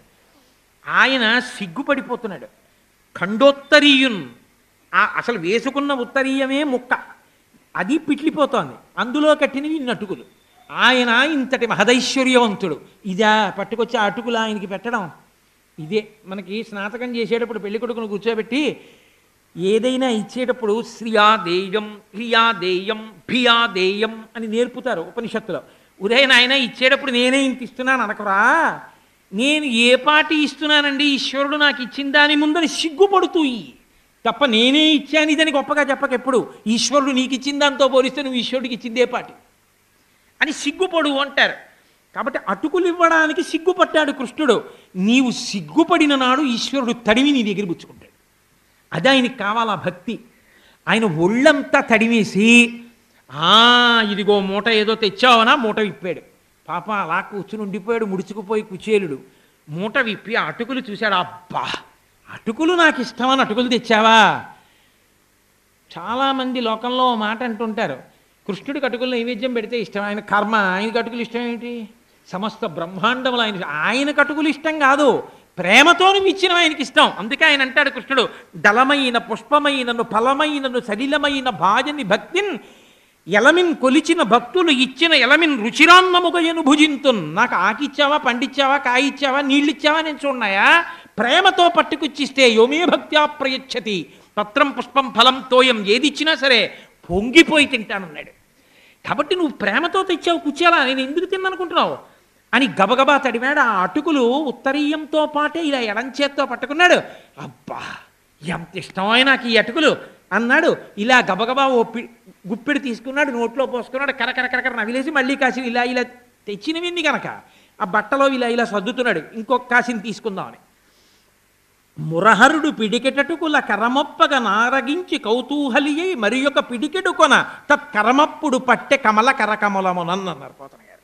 ఆయన సిగ్గుపడిపోతున్నాడు ఖండోత్తరీయున్ ఆ అసలు వేసుకున్న ఉత్తరీయమే ముక్క అది పిట్లిపోతోంది అందులో కట్టినవి ఇన్ని అటుకులు ఆయన ఇంతటి మహదైశ్వర్యవంతుడు ఇదా పట్టుకొచ్చి ఆ అటుకులు ఆయనకి పెట్టడం ఇదే మనకి స్నాతకం చేసేటప్పుడు పెళ్లి కొడుకును కూర్చోబెట్టి ఏదైనా ఇచ్చేటప్పుడు శ్రియా దేయం హ్రియా దేయం భియా దేయం అని నేర్పుతారు ఉపనిషత్తులో ఉదయ నాయన ఇచ్చేటప్పుడు నేనే ఇంత ఇస్తున్నాను అనకరా నేను ఏ పాటి ఇస్తున్నానండి ఈశ్వరుడు నాకు ఇచ్చిన దాని ముందని సిగ్గుపడుతూ ఇయ్యి. తప్ప నేనే ఇచ్చాను ఇదని గొప్పగా చెప్పక ఎప్పుడు ఈశ్వరుడు నీకు ఇచ్చిన దాంతో పోలిస్తే నువ్వు ఈశ్వరుడికి ఇచ్చిందే పాటి అని సిగ్గుపడు అంటారు కాబట్టి అటుకులు ఇవ్వడానికి సిగ్గుపట్టాడు కృష్ణుడు నీవు సిగ్గుపడిన నాడు ఈశ్వరుడు తడిమి నీ దగ్గర పుచ్చుకుంటాడు అది ఆయనకి కావాలా భక్తి ఆయన ఒళ్ళంతా తడిమేసి ఆ ఇదిగో మూట ఏదో తెచ్చావనా మూట విప్పాడు పాప అలా కూర్చుని ఉండిపోయాడు ముడుచుకుపోయి కుచేలుడు మూట విప్పి ఆ అటుకులు చూశాడు అబ్బా అటుకులు నాకు ఇష్టమని అటుకులు తెచ్చావా చాలామంది లోకంలో ఓ మాట అంటుంటారు కృష్ణుడికి అటుకులు నైవేద్యం పెడితే ఇష్టం ఆయన కర్మ ఆయనకి అటుకులు ఇష్టం ఏంటి సమస్త బ్రహ్మాండములు ఆయన ఆయనకు అటుకులు ఇష్టం కాదు ప్రేమతో నువ్వు ఇచ్చిన ఆయనకి ఇష్టం అందుకే ఆయన అంటాడు కృష్ణుడు దళమైన పుష్పమైనను ఫలమైనను సలిలమైన భాజని భక్తిన్ ఎలమిన్ కొలిచిన భక్తులు ఇచ్చిన ఎలమిన్ రుచిరాన్నముగయను భుజింతున్ నాకు ఆకిచ్చావా పండిచ్చావా కాయిచ్చావా నీళ్ళిచ్చావా నేను చూడన్నాయా ప్రేమతో పట్టుకొచ్చిస్తే యోమే భక్త్యా ప్రయచ్చతి పత్రం పుష్పం ఫలం తోయం ఏది ఇచ్చినా సరే పొంగిపోయి తింటానన్నాడు కాబట్టి నువ్వు ప్రేమతో తెచ్చావు కూర్చోలా నేను ఎందుకు తిన్ననుకుంటున్నావు అని గబగబా తడివాడు ఆ అటుకులు ఉత్తరీయంతో పాటే ఇలా ఎడంచేత్తో పట్టుకున్నాడు అబ్బా ఎంత ఇష్టమైన నాకు ఈ అటుకులు అన్నాడు ఇలా గబగబా ఓ పి గుప్పిడి తీసుకున్నాడు నోట్లో పోసుకున్నాడు కరకర కరకర నవిలేసి మళ్ళీ కాసిన ఇలా ఇలా తెచ్చినవింది కనుక ఆ బట్టలో ఇలా ఇలా సర్దుతున్నాడు ఇంకొక కాసిని తీసుకుందామని మురహరుడు పిడికెటటుకుల కరమొప్పగ నారగించి కౌతూహలియై మరి ఒక పిడికెడు కొన తత్కరమప్పుడు పట్టె కమల కరకమలమునన్ అన్నారు పోతన గారు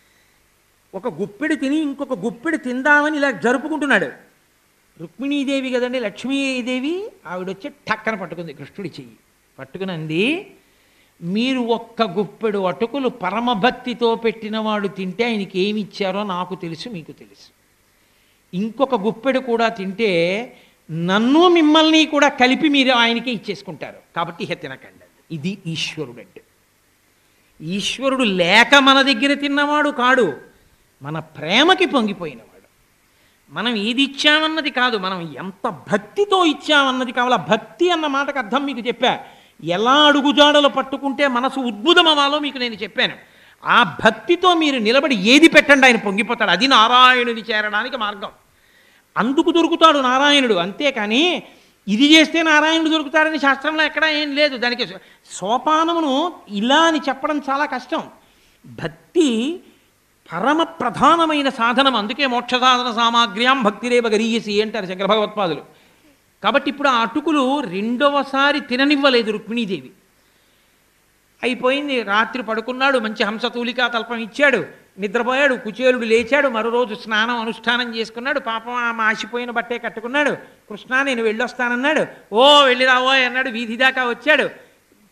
ఒక గుప్పెడు తిని ఇంకొక గుప్పెడు తిందామని ఇలా జరుపుకుంటున్నాడు రుక్మిణీదేవి కదండి లక్ష్మీదేవి ఆవిడొచ్చి టక్కన పట్టుకుంది కృష్ణుడి చెయ్యి పట్టుకుని అంది మీరు ఒక్క గుప్పెడు అటుకులు పరమభక్తితో పెట్టినవాడు తింటే ఆయనకి ఏమి ఇచ్చారో నాకు తెలుసు మీకు తెలుసు ఇంకొక గుప్పెడు కూడా తింటే నన్ను మిమ్మల్ని కూడా కలిపి మీరు ఆయనకే ఇచ్చేసుకుంటారు కాబట్టి ఇహ తినకండి ఇది ఈశ్వరుడు అంటే ఈశ్వరుడు లేక మన దగ్గర తిన్నవాడు కాడు మన ప్రేమకి పొంగిపోయినవాడు మనం ఏది ఇచ్చామన్నది కాదు మనం ఎంత భక్తితో ఇచ్చామన్నది కావాలా భక్తి అన్న మాటకు అర్థం మీకు చెప్పా ఎలా అడుగుజాడలు పట్టుకుంటే మనసు ఉద్భుతమవాలో మీకు నేను చెప్పాను ఆ భక్తితో మీరు నిలబడి ఏది పెట్టండి ఆయన పొంగిపోతాడు అది నారాయణుని చేరడానికి మార్గం అందుకు దొరుకుతాడు నారాయణుడు అంతేకాని ఇది చేస్తే నారాయణుడు దొరుకుతాడని శాస్త్రంలో ఎక్కడా ఏం లేదు దానికి సోపానమును ఇలా అని చెప్పడం చాలా కష్టం భక్తి పరమ ప్రధానమైన సాధనం అందుకే మోక్ష సాధన సామాగ్ర్యాం భక్తిరేవ గరీయసి అంటారు శంకర భగవత్పాదులు కాబట్టి ఇప్పుడు ఆ అటుకులు రెండవసారి తిననివ్వలేదు రుక్మిణీదేవి అయిపోయింది రాత్రి పడుకున్నాడు మంచి హంసతూలికా తల్పం ఇచ్చాడు నిద్రపోయాడు కుచేలుడు లేచాడు మరో రోజు స్నానం అనుష్ఠానం చేసుకున్నాడు పాపం ఆ మాసిపోయిన బట్టే కట్టుకున్నాడు కృష్ణ నేను వెళ్ళొస్తానన్నాడు ఓ వెళ్ళిరావో అన్నాడు వీధి దాకా వచ్చాడు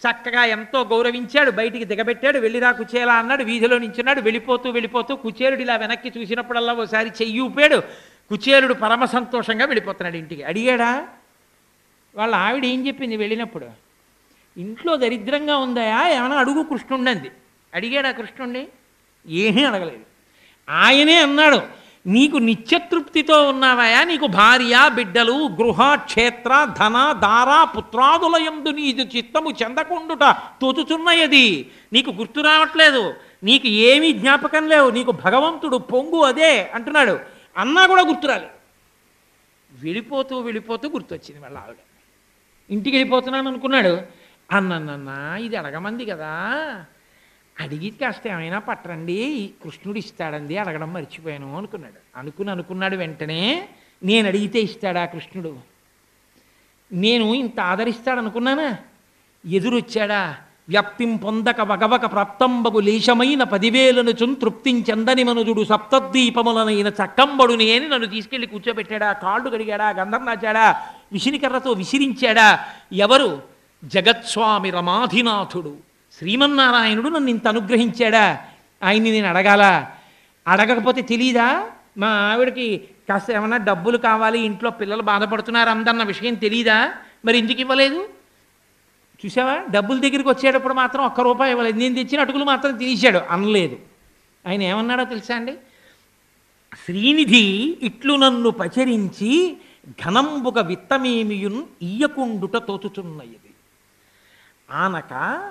చక్కగా ఎంతో గౌరవించాడు బయటికి దిగబెట్టాడు వెళ్ళిరా కుచేలా అన్నాడు వీధిలో నించున్నాడు వెళ్ళిపోతూ వెళ్ళిపోతూ కుచేలుడు ఇలా వెనక్కి చూసినప్పుడల్లా ఓసారి చెయ్యి ఊపాడు కుచేలుడు పరమ సంతోషంగా వెళ్ళిపోతున్నాడు ఇంటికి అడిగాడా వాళ్ళ ఆవిడ ఏం చెప్పింది వెళ్ళినప్పుడు ఇంట్లో దరిద్రంగా ఉందాయా ఏమైనా అడుగు కృష్ణుండంది అడిగాడా కృష్ణుణ్ణి ఏమీ అడగలేదు ఆయనే అన్నాడు నీకు నిత్యతృప్తితో ఉన్నావయా నీకు భార్య బిడ్డలు గృహ క్షేత్ర ధన దార పుత్రాదులయందు నీదు చిత్తము చెందకుండుట తోచుచున్నయది నీకు గుర్తు రావట్లేదు నీకు ఏమీ జ్ఞాపకం లేవు నీకు భగవంతుడు పొంగు అదే అంటున్నాడు అన్నా కూడా గుర్తురాలేదు వెళ్ళిపోతూ వెళ్ళిపోతూ గుర్తొచ్చింది వాళ్ళ ఆవిడ ఇంటికి వెళ్ళిపోతున్నాను అనుకున్నాడు అన్నన్న ఇది అడగమంది కదా అడిగి కాస్త ఏమైనా పట్టరండి కృష్ణుడు ఇస్తాడండి అడగడం మర్చిపోయాను అనుకున్నాడు అనుకుని అనుకున్నాడు వెంటనే నేను అడిగితే ఇస్తాడా కృష్ణుడు నేను ఇంత ఆదరిస్తాడు అనుకున్నానా ఎదురొచ్చాడా వ్యాప్తిం పొందక వగవక ప్రాప్తంబగు లేశమైన పదివేలను చున్ తృప్తించందని మనుజుడు సప్తద్వీపములనైన చక్కంబడుని అని నన్ను తీసుకెళ్లి కూర్చోబెట్టాడా కాళ్ళు కడిగాడా గంధం నాచాడా విసినికర్రతో విసిరించాడా ఎవరు జగత్స్వామి రమాధినాథుడు శ్రీమన్నారాయణుడు నన్ను ఇంత అనుగ్రహించాడా ఆయన్ని నేను అడగాల అడగకపోతే తెలీదా మా ఆవిడకి కాస్త ఏమన్నా డబ్బులు కావాలి ఇంట్లో పిల్లలు బాధపడుతున్నారు అందన్న విషయం తెలీదా మరి ఎందుకు ఇవ్వలేదు చూసావా డబ్బుల దగ్గరికి వచ్చేటప్పుడు మాత్రం ఒక్క రూపాయి ఇవ్వలేదు నేను తెచ్చిన అటుకులు మాత్రం తీశాడు అనలేదు ఆయన ఏమన్నాడో తెలుసా అండి శ్రీనిధి ఇట్లు నన్ను పచరించి ఘనంబుగ విత్తమేమియున్ ఇయ్యకుండుట తోచుచున్నది ఆనక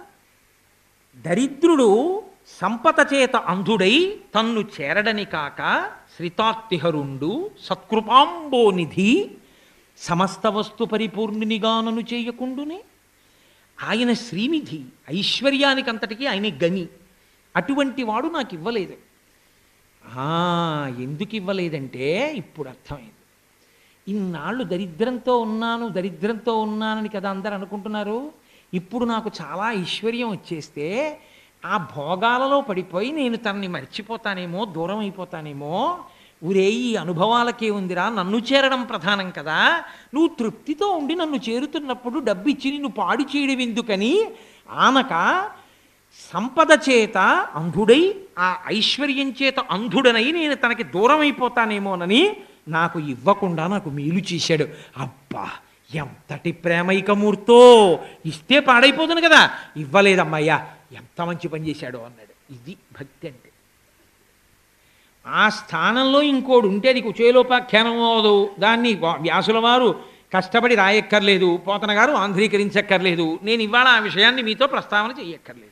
దరిద్రుడు సంపద చేత అంధుడై తన్ను చేరడని కాక శ్రితార్తిహరుండు సత్కృపాంబోనిధి సమస్త వస్తు పరిపూర్ణునిగానను చేయకుండునే ఆయన శ్రీనిధి ఐశ్వర్యానికంతటికీ ఆయన గని అటువంటి వాడు నాకు ఇవ్వలేదు ఆ, ఎందుకు ఇవ్వలేదంటే ఇప్పుడు అర్థమైంది ఇన్నాళ్ళు దరిద్రంతో ఉన్నాను దరిద్రంతో ఉన్నానని కదా అందరు అనుకుంటున్నారు ఇప్పుడు నాకు చాలా ఐశ్వర్యం వచ్చేస్తే ఆ భోగాలలో పడిపోయి నేను తనని మర్చిపోతానేమో దూరం అయిపోతానేమో ఊరే ఈ అనుభవాలకే ఉందిరా నన్ను చేరడం ప్రధానం కదా నువ్వు తృప్తితో ఉండి నన్ను చేరుతున్నప్పుడు డబ్బు ఇచ్చి నిన్ను పాడు చేయడం ఎందుకని ఆనక సంపద చేత అంధుడై ఆ ఐశ్వర్యం చేత అంధుడనై నేను తనకి దూరం అయిపోతానేమోనని నాకు ఇవ్వకుండా నాకు మేలు చేశాడు అబ్బా ఎంతటి ప్రేమైకమూర్తో ఇస్తే పాడైపోతుంది కదా ఇవ్వలేదమ్మయ్యా ఎంత మంచి పని చేశాడో అన్నాడు ఇది భక్తి అంటే ఆ స్థానంలో ఇంకోడు ఉంటే అది కుచేలోపాఖ్యానం అవదు దాన్ని వా- వ్యాసుల వారు కష్టపడి రాయక్కర్లేదు పోతన గారు ఆంధ్రీకరించక్కర్లేదు నేను ఇవాళ ఆ విషయాన్ని మీతో ప్రస్తావన చెయ్యక్కర్లేదు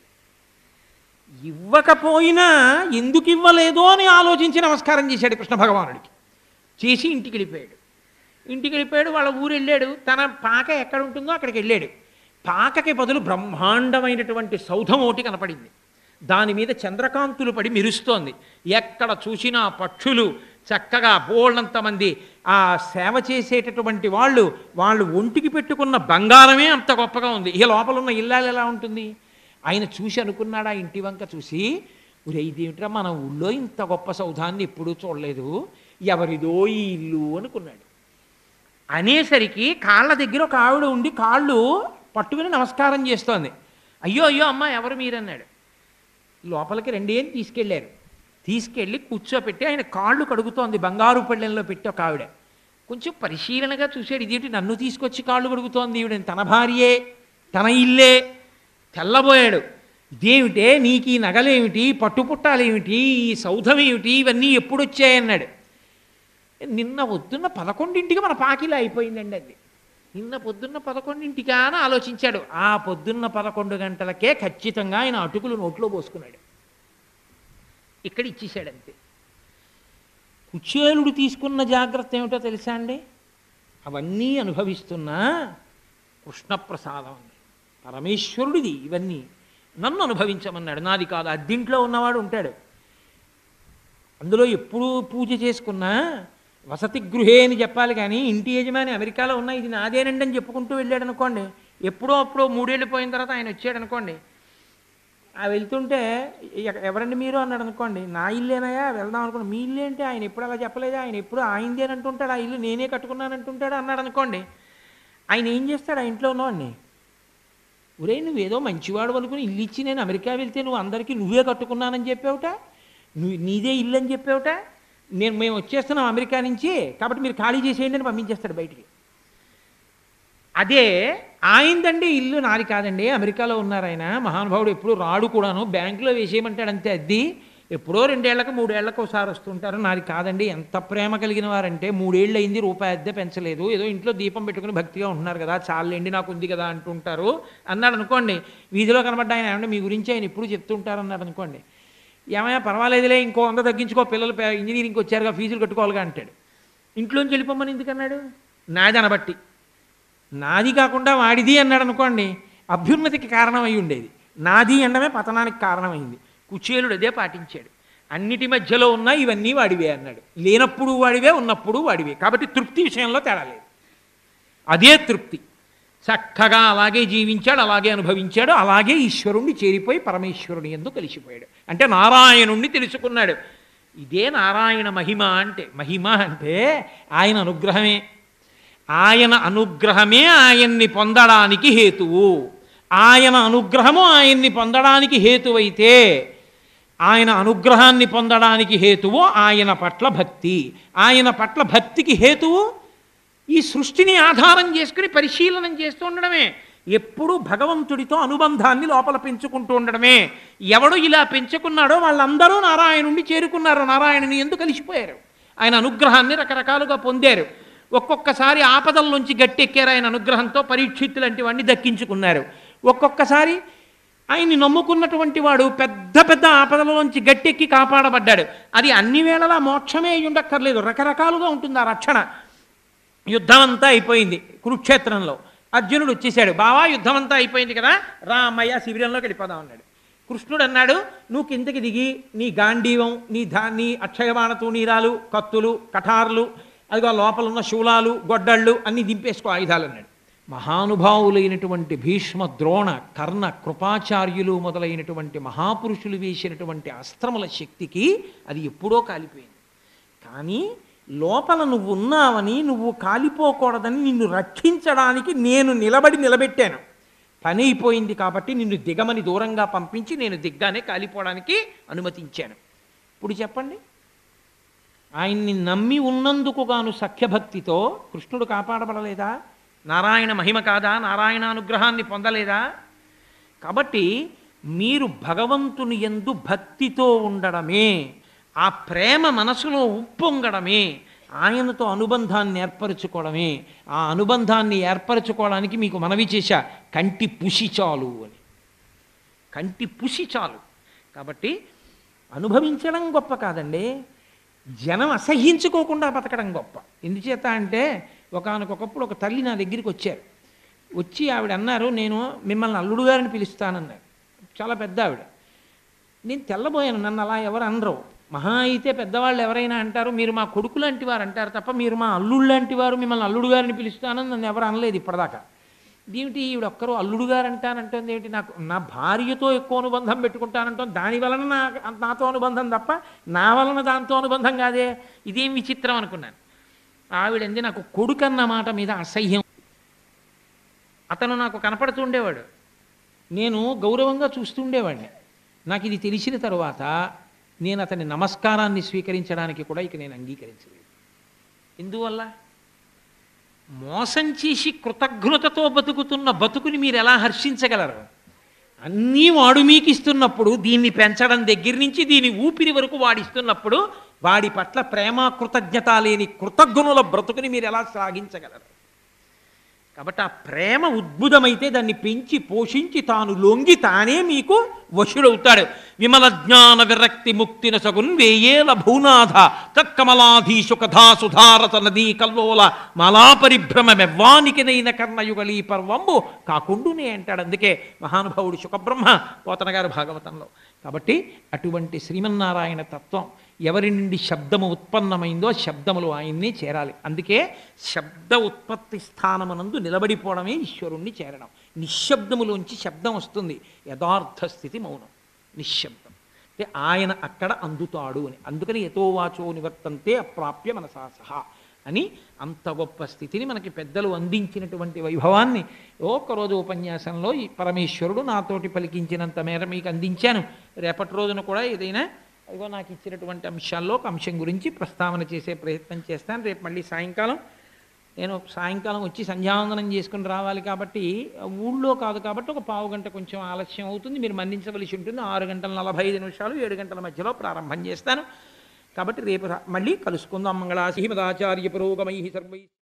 ఇవ్వకపోయినా ఎందుకు ఇవ్వలేదో అని ఆలోచించి నమస్కారం చేశాడు కృష్ణ భగవానుడికి చేసి ఇంటికి వెళ్ళిపోయాడు ఇంటికి వెళ్ళిపోయాడు వాళ్ళ ఊరు వెళ్ళాడు తన పాక ఎక్కడ ఉంటుందో అక్కడికి వెళ్ళాడు పాకకి బదులు బ్రహ్మాండమైనటువంటి సౌధం ఒకటి కనపడింది దాని మీద చంద్రకాంతులు పడి మెరుస్తోంది ఎక్కడ చూసినా పక్షులు చక్కగా బోళ్ళంత మంది ఆ సేవ చేసేటటువంటి వాళ్ళు వాళ్ళు ఒంటికి పెట్టుకున్న బంగారమే అంత గొప్పగా ఉంది ఇక లోపల ఉన్న ఇల్లాలు ఎలా ఉంటుంది ఆయన చూసి అనుకున్నాడు ఆ ఇంటి వంక చూసి ఒరే ఇదేమిట్రా మన ఊళ్ళో ఇంత గొప్ప సౌధాన్ని ఎప్పుడూ చూడలేదు ఎవరిదో ఈ ఇల్లు అనుకున్నాడు అనేసరికి కాళ్ళ దగ్గర ఒక ఆవిడ ఉండి కాళ్ళు పట్టుకుని నమస్కారం చేస్తోంది అయ్యో అయ్యో అమ్మ ఎవరు మీరన్నాడు లోపలికి రెండేం తీసుకెళ్ళారు తీసుకెళ్ళి కూర్చోపెట్టి ఆయన కాళ్ళు కడుగుతోంది బంగారు పళ్ళెంలో పెట్టి ఒక ఆవిడ కొంచెం పరిశీలనగా చూశాడు ఇదేంటి నన్ను తీసుకొచ్చి కాళ్ళు కడుగుతోంది ఈవిడ తన భార్యే తన ఇల్లే తెల్లబోయాడు ఇదేమిటే నీకు ఈ నగలేమిటి పట్టుపుట్టాలేమిటి ఈ సౌధం ఏమిటి ఇవన్నీ ఎప్పుడు వచ్చాయన్నాడు నిన్న పొద్దున్న పదకొండింటికి మన పాకిలా అయిపోయిందండి అది నిన్న పొద్దున్న పదకొండింటికా అని ఆలోచించాడు ఆ పొద్దున్న పదకొండు గంటలకే ఖచ్చితంగా ఆయన అటుకులు నోట్లో పోసుకున్నాడు ఇక్కడ ఇచ్చేశాడు అంతే కుచేలుడు తీసుకున్న జాగ్రత్త ఏమిటో తెలుసా అండి అవన్నీ అనుభవిస్తున్నా కృష్ణప్రసాదం అండి పరమేశ్వరుడిది ఇవన్నీ నన్ను అనుభవించమన్నాడు నాది కాదు అద్దింట్లో ఉన్నవాడు ఉంటాడు అందులో ఎప్పుడు పూజ చేసుకున్నా వసతి గృహే అని చెప్పాలి కానీ ఇంటి యజమాని అమెరికాలో ఉన్న ఇది నాదేనండి అని చెప్పుకుంటూ వెళ్ళాడు అనుకోండి ఎప్పుడో అప్పుడో మూడేళ్ళు పోయిన తర్వాత ఆయన వచ్చాడు అనుకోండి ఆ వెళ్తుంటే ఎ- ఎవరండి మీరు అన్నాడు అనుకోండి నా ఇల్లేనయా వెళ్దాం అనుకోండి మీ ఇల్లు ఏంటి ఆయన ఎప్పుడు అలా చెప్పలేదా ఆయన ఎప్పుడు ఆయనదేనంటుంటాడు ఆ ఇల్లు నేనే కట్టుకున్నానంటుంటాడు అన్నాడు అనుకోండి ఆయన ఏం చేస్తాడు ఆ ఇంట్లో ఉన్నవాడిని ఒరే నువ్వేదో మంచివాడు అనుకుని ఇల్లు ఇచ్చి నేను అమెరికా వెళ్తే నువ్వు అందరికీ నువ్వే కట్టుకున్నానని చెప్పావుట నువ్వు నీదే ఇల్లు అని చెప్పావుట నేను మేము వచ్చేస్తున్నాం అమెరికా నుంచి కాబట్టి మీరు ఖాళీ చేసేయండి అని పంపించేస్తాడు బయటికి అదే ఆయిందండి ఇల్లు నాది కాదండి అమెరికాలో ఉన్నారు ఆయన మహానుభావుడు ఎప్పుడు రాడు కూడాను బ్యాంకులో వేసేయమంటాడు అంతే అద్ది ఎప్పుడో రెండేళ్లకు మూడేళ్లకు ఒకసారి వస్తుంటారు నాది కాదండి ఎంత ప్రేమ కలిగిన వారంటే మూడేళ్ళు అయింది రూపాయి అద్దె పెంచలేదు ఏదో ఇంట్లో దీపం పెట్టుకుని భక్తిగా ఉంటున్నారు కదా చాలండి నాకు ఉంది కదా అంటుంటారు అన్నాడు అనుకోండి వీధిలో కనబడ్డ ఆయన ఏమంటే మీ గురించి ఆయన ఎప్పుడు చెప్తుంటారు అన్నాడు అనుకోండి ఏమైనా పర్వాలేదులే ఇంకో వంద తగ్గించుకో పిల్లలు పే- ఇంజనీరింగ్కి వచ్చారుగా ఫీజులు కట్టుకోవాలిగా అంటాడు ఇంట్లోంచి వెళ్ళిపోమని ఎందుకన్నాడు నాది అనబట్టి నాది కాకుండా వాడిది అన్నాడు అనుకోండి అభ్యున్నతికి కారణమై ఉండేది నాది అనడమే పతనానికి కారణమైంది కుచేలుడు అదే పాటించాడు అన్నిటి మధ్యలో ఉన్న ఇవన్నీ వాడివే అన్నాడు లేనప్పుడు వాడివే ఉన్నప్పుడు వాడివే కాబట్టి తృప్తి విషయంలో తేడా లేదు అదే తృప్తి చక్కగా అలాగే జీవించాడు అలాగే అనుభవించాడు అలాగే ఈశ్వరుణ్ణి చేరిపోయి పరమేశ్వరుని ఎందు కలిసిపోయాడు అంటే నారాయణుణ్ణి తెలుసుకున్నాడు ఇదే నారాయణ మహిమ అంటే మహిమ అంటే ఆయన అనుగ్రహమే ఆయన అనుగ్రహమే ఆయన్ని పొందడానికి హేతువు ఆయన అనుగ్రహము ఆయన్ని పొందడానికి హేతువైతే ఆయన అనుగ్రహాన్ని పొందడానికి హేతువు ఆయన పట్ల భక్తి ఆయన పట్ల భక్తికి హేతువు ఈ సృష్టిని ఆధారం చేసుకుని పరిశీలనం చేస్తూ ఉండడమే ఎప్పుడూ భగవంతుడితో అనుబంధాన్ని లోపల పెంచుకుంటూ ఉండడమే ఎవడు ఇలా పెంచుకున్నాడో వాళ్ళందరూ నారాయణుణ్ణి చేరుకున్నారు నారాయణుని ఎందుకు కలిసిపోయారు ఆయన అనుగ్రహాన్ని రకరకాలుగా పొందారు ఒక్కొక్కసారి ఆపదల నుంచి గట్టెక్కారు ఆయన అనుగ్రహంతో పరీక్షిత్తు లాంటి వాడిని దక్కించుకున్నారు ఒక్కొక్కసారి ఆయన్ని నమ్ముకున్నటువంటి వాడు పెద్ద పెద్ద ఆపదలలోంచి గట్టెక్కి కాపాడబడ్డాడు అది అన్ని వేళలా మోక్షమే అయి ఉండక్కర్లేదు రకరకాలుగా ఉంటుంది ఆ రక్షణ యుద్ధం అంతా అయిపోయింది కురుక్షేత్రంలో అర్జునుడు వచ్చేసాడు బావా యుద్ధం అంతా అయిపోయింది కదా రా అమ్మయ్య శిబిరంలోకి వెళ్ళిపోదాం అన్నాడు కృష్ణుడు అన్నాడు నువ్వు కిందకి దిగి నీ గాంధీవం నీ ధా నీ అక్షయబాణ తూణీరాలు కత్తులు కఠార్లు అదిగో లోపల ఉన్న శూలాలు గొడ్డళ్ళు అన్నీ దింపేసుకో ఆయుధాలు అన్నాడు మహానుభావులైనటువంటి భీష్మ ద్రోణ కర్ణ కృపాచార్యులు మొదలైనటువంటి మహాపురుషులు వేసినటువంటి అస్త్రముల శక్తికి అది ఎప్పుడో కాలిపోయింది కానీ లోపల నువ్వు ఉన్నావని నువ్వు కాలిపోకూడదని నిన్ను రక్షించడానికి నేను నిలబడి నిలబెట్టాను పని అయిపోయింది కాబట్టి నిన్ను దిగమని దూరంగా పంపించి నేను దిగ్గానే కాలిపోవడానికి అనుమతించాను ఇప్పుడు చెప్పండి ఆయన్ని నమ్మి ఉన్నందుకు గాను సఖ్యభక్తితో కృష్ణుడు కాపాడబడలేదా నారాయణ మహిమ కాదా నారాయణ అనుగ్రహాన్ని పొందలేదా కాబట్టి మీరు భగవంతుని ఎందు భక్తితో ఉండడమే ఆ ప్రేమ మనసులో ఉప్పొంగడమే ఆయనతో అనుబంధాన్ని ఏర్పరచుకోవడమే ఆ అనుబంధాన్ని ఏర్పరచుకోవడానికి మీకు మనవి చేశా కంటి పుషి చాలు అని కంటి పుషి చాలు కాబట్టి అనుభవించడం గొప్ప కాదండి జనం అసహ్యించుకోకుండా బతకడం గొప్ప ఎందుచేత అంటే ఒకానొకప్పుడు ఒక తల్లి నా దగ్గరికి వచ్చారు వచ్చి ఆవిడ అన్నారు నేను మిమ్మల్ని అల్లుడు గారిని పిలుస్తానన్నారు చాలా పెద్ద ఆవిడ నేను తెల్లబోయాను నన్ను అలా ఎవరు అనరు మహా అయితే పెద్దవాళ్ళు ఎవరైనా అంటారు మీరు మా కొడుకు లాంటి వారు అంటారు తప్ప మీరు మా అల్లుడు లాంటి వారు మిమ్మల్ని అల్లుడు గారిని పిలుస్తానని నన్ను ఎవరు అనలేదు ఇప్పటిదాకా దీమిటి ఈవిడ ఒక్కరు అల్లుడు గారు అంటానంటుంది ఏమిటి నాకు నా భార్యతో ఎక్కువ అనుబంధం పెట్టుకుంటానంటాం దాని వలన నా నాతో అనుబంధం తప్ప నా వలన దాంతో అనుబంధం కాదే ఇదేం విచిత్రం అనుకున్నాను ఆవిడంది నాకు కొడుకన్న మాట మీద అసహ్యం అతను నాకు కనపడుతుండేవాడు నేను గౌరవంగా చూస్తుండేవాడిని నాకు ఇది తెలిసిన తరువాత నేను అతని నమస్కారాన్ని స్వీకరించడానికి కూడా ఇక నేను అంగీకరించలేదు ఎందువల్ల మోసం చేసి కృతజ్ఞతతో బతుకుతున్న బతుకుని మీరు ఎలా హర్షించగలరు అన్నీ వాడు మీకు ఇస్తున్నప్పుడు దీన్ని పెంచడం దగ్గర నుంచి దీని ఊపిరి వరకు వాడిస్తున్నప్పుడు వాడి పట్ల ప్రేమ కృతజ్ఞత లేని కృతజ్ఞుల బ్రతుకుని మీరు ఎలా సాగించగలరు కాబట్టి ఆ ప్రేమ ఉద్భుతమైతే దాన్ని పెంచి పోషించి తాను లొంగి తానే మీకు వశుడవుతాడు విమల జ్ఞాన విరక్తి ముక్తిన సగున్ వేయేల భూనాథ తత్కమలాధీశు కథా సుధారత నదీ కల్లోల మాలాపరిభ్రమమెవ్వానికినైన కర్ణయుగళీ పర్వంబు కాకుండునే అంటాడు అందుకే మహానుభావుడు శుకబ్రహ్మ పోతన గారు భాగవతంలో కాబట్టి అటువంటి శ్రీమన్నారాయణ తత్వం ఎవరి నుండి శబ్దము ఉత్పన్నమైందో శబ్దములు ఆయన్నే చేరాలి అందుకే శబ్ద ఉత్పత్తి స్థానమునందు నిలబడిపోవడమే ఈశ్వరుణ్ణి చేరడం నిశ్శబ్దములోంచి శబ్దం వస్తుంది యథార్థ స్థితి మౌనం నిశ్శబ్దం అంటే ఆయన అక్కడ అందుతాడు అని అందుకని యథోవాచో నివర్తంతే అప్రాప్య మనసా సహా అని అంత గొప్ప స్థితిని మనకి పెద్దలు అందించినటువంటి వైభవాన్ని ఒక్కరోజు ఉపన్యాసంలో ఈ పరమేశ్వరుడు నాతోటి పలికించినంత మేర మీకు అందించాను రేపటి రోజున కూడా ఏదైనా ఇగో నాకు ఇచ్చినటువంటి అంశాల్లో ఒక అంశం గురించి ప్రస్తావన చేసే ప్రయత్నం చేస్తాను రేపు మళ్ళీ సాయంకాలం నేను సాయంకాలం వచ్చి సంధ్యావందనం చేసుకుని రావాలి కాబట్టి ఊళ్ళో కాదు కాబట్టి ఒక పావు గంట కొంచెం ఆలస్యం అవుతుంది మీరు మన్నించవలసి ఉంటుంది ఆరు గంటల నలభై ఐదు నిమిషాలు ఏడు గంటల మధ్యలో ప్రారంభం చేస్తాను కాబట్టి రేపు రా- మళ్ళీ కలుసుకుందాం మంగళాశ్రీమదాచార్య పురోగమై సర్వై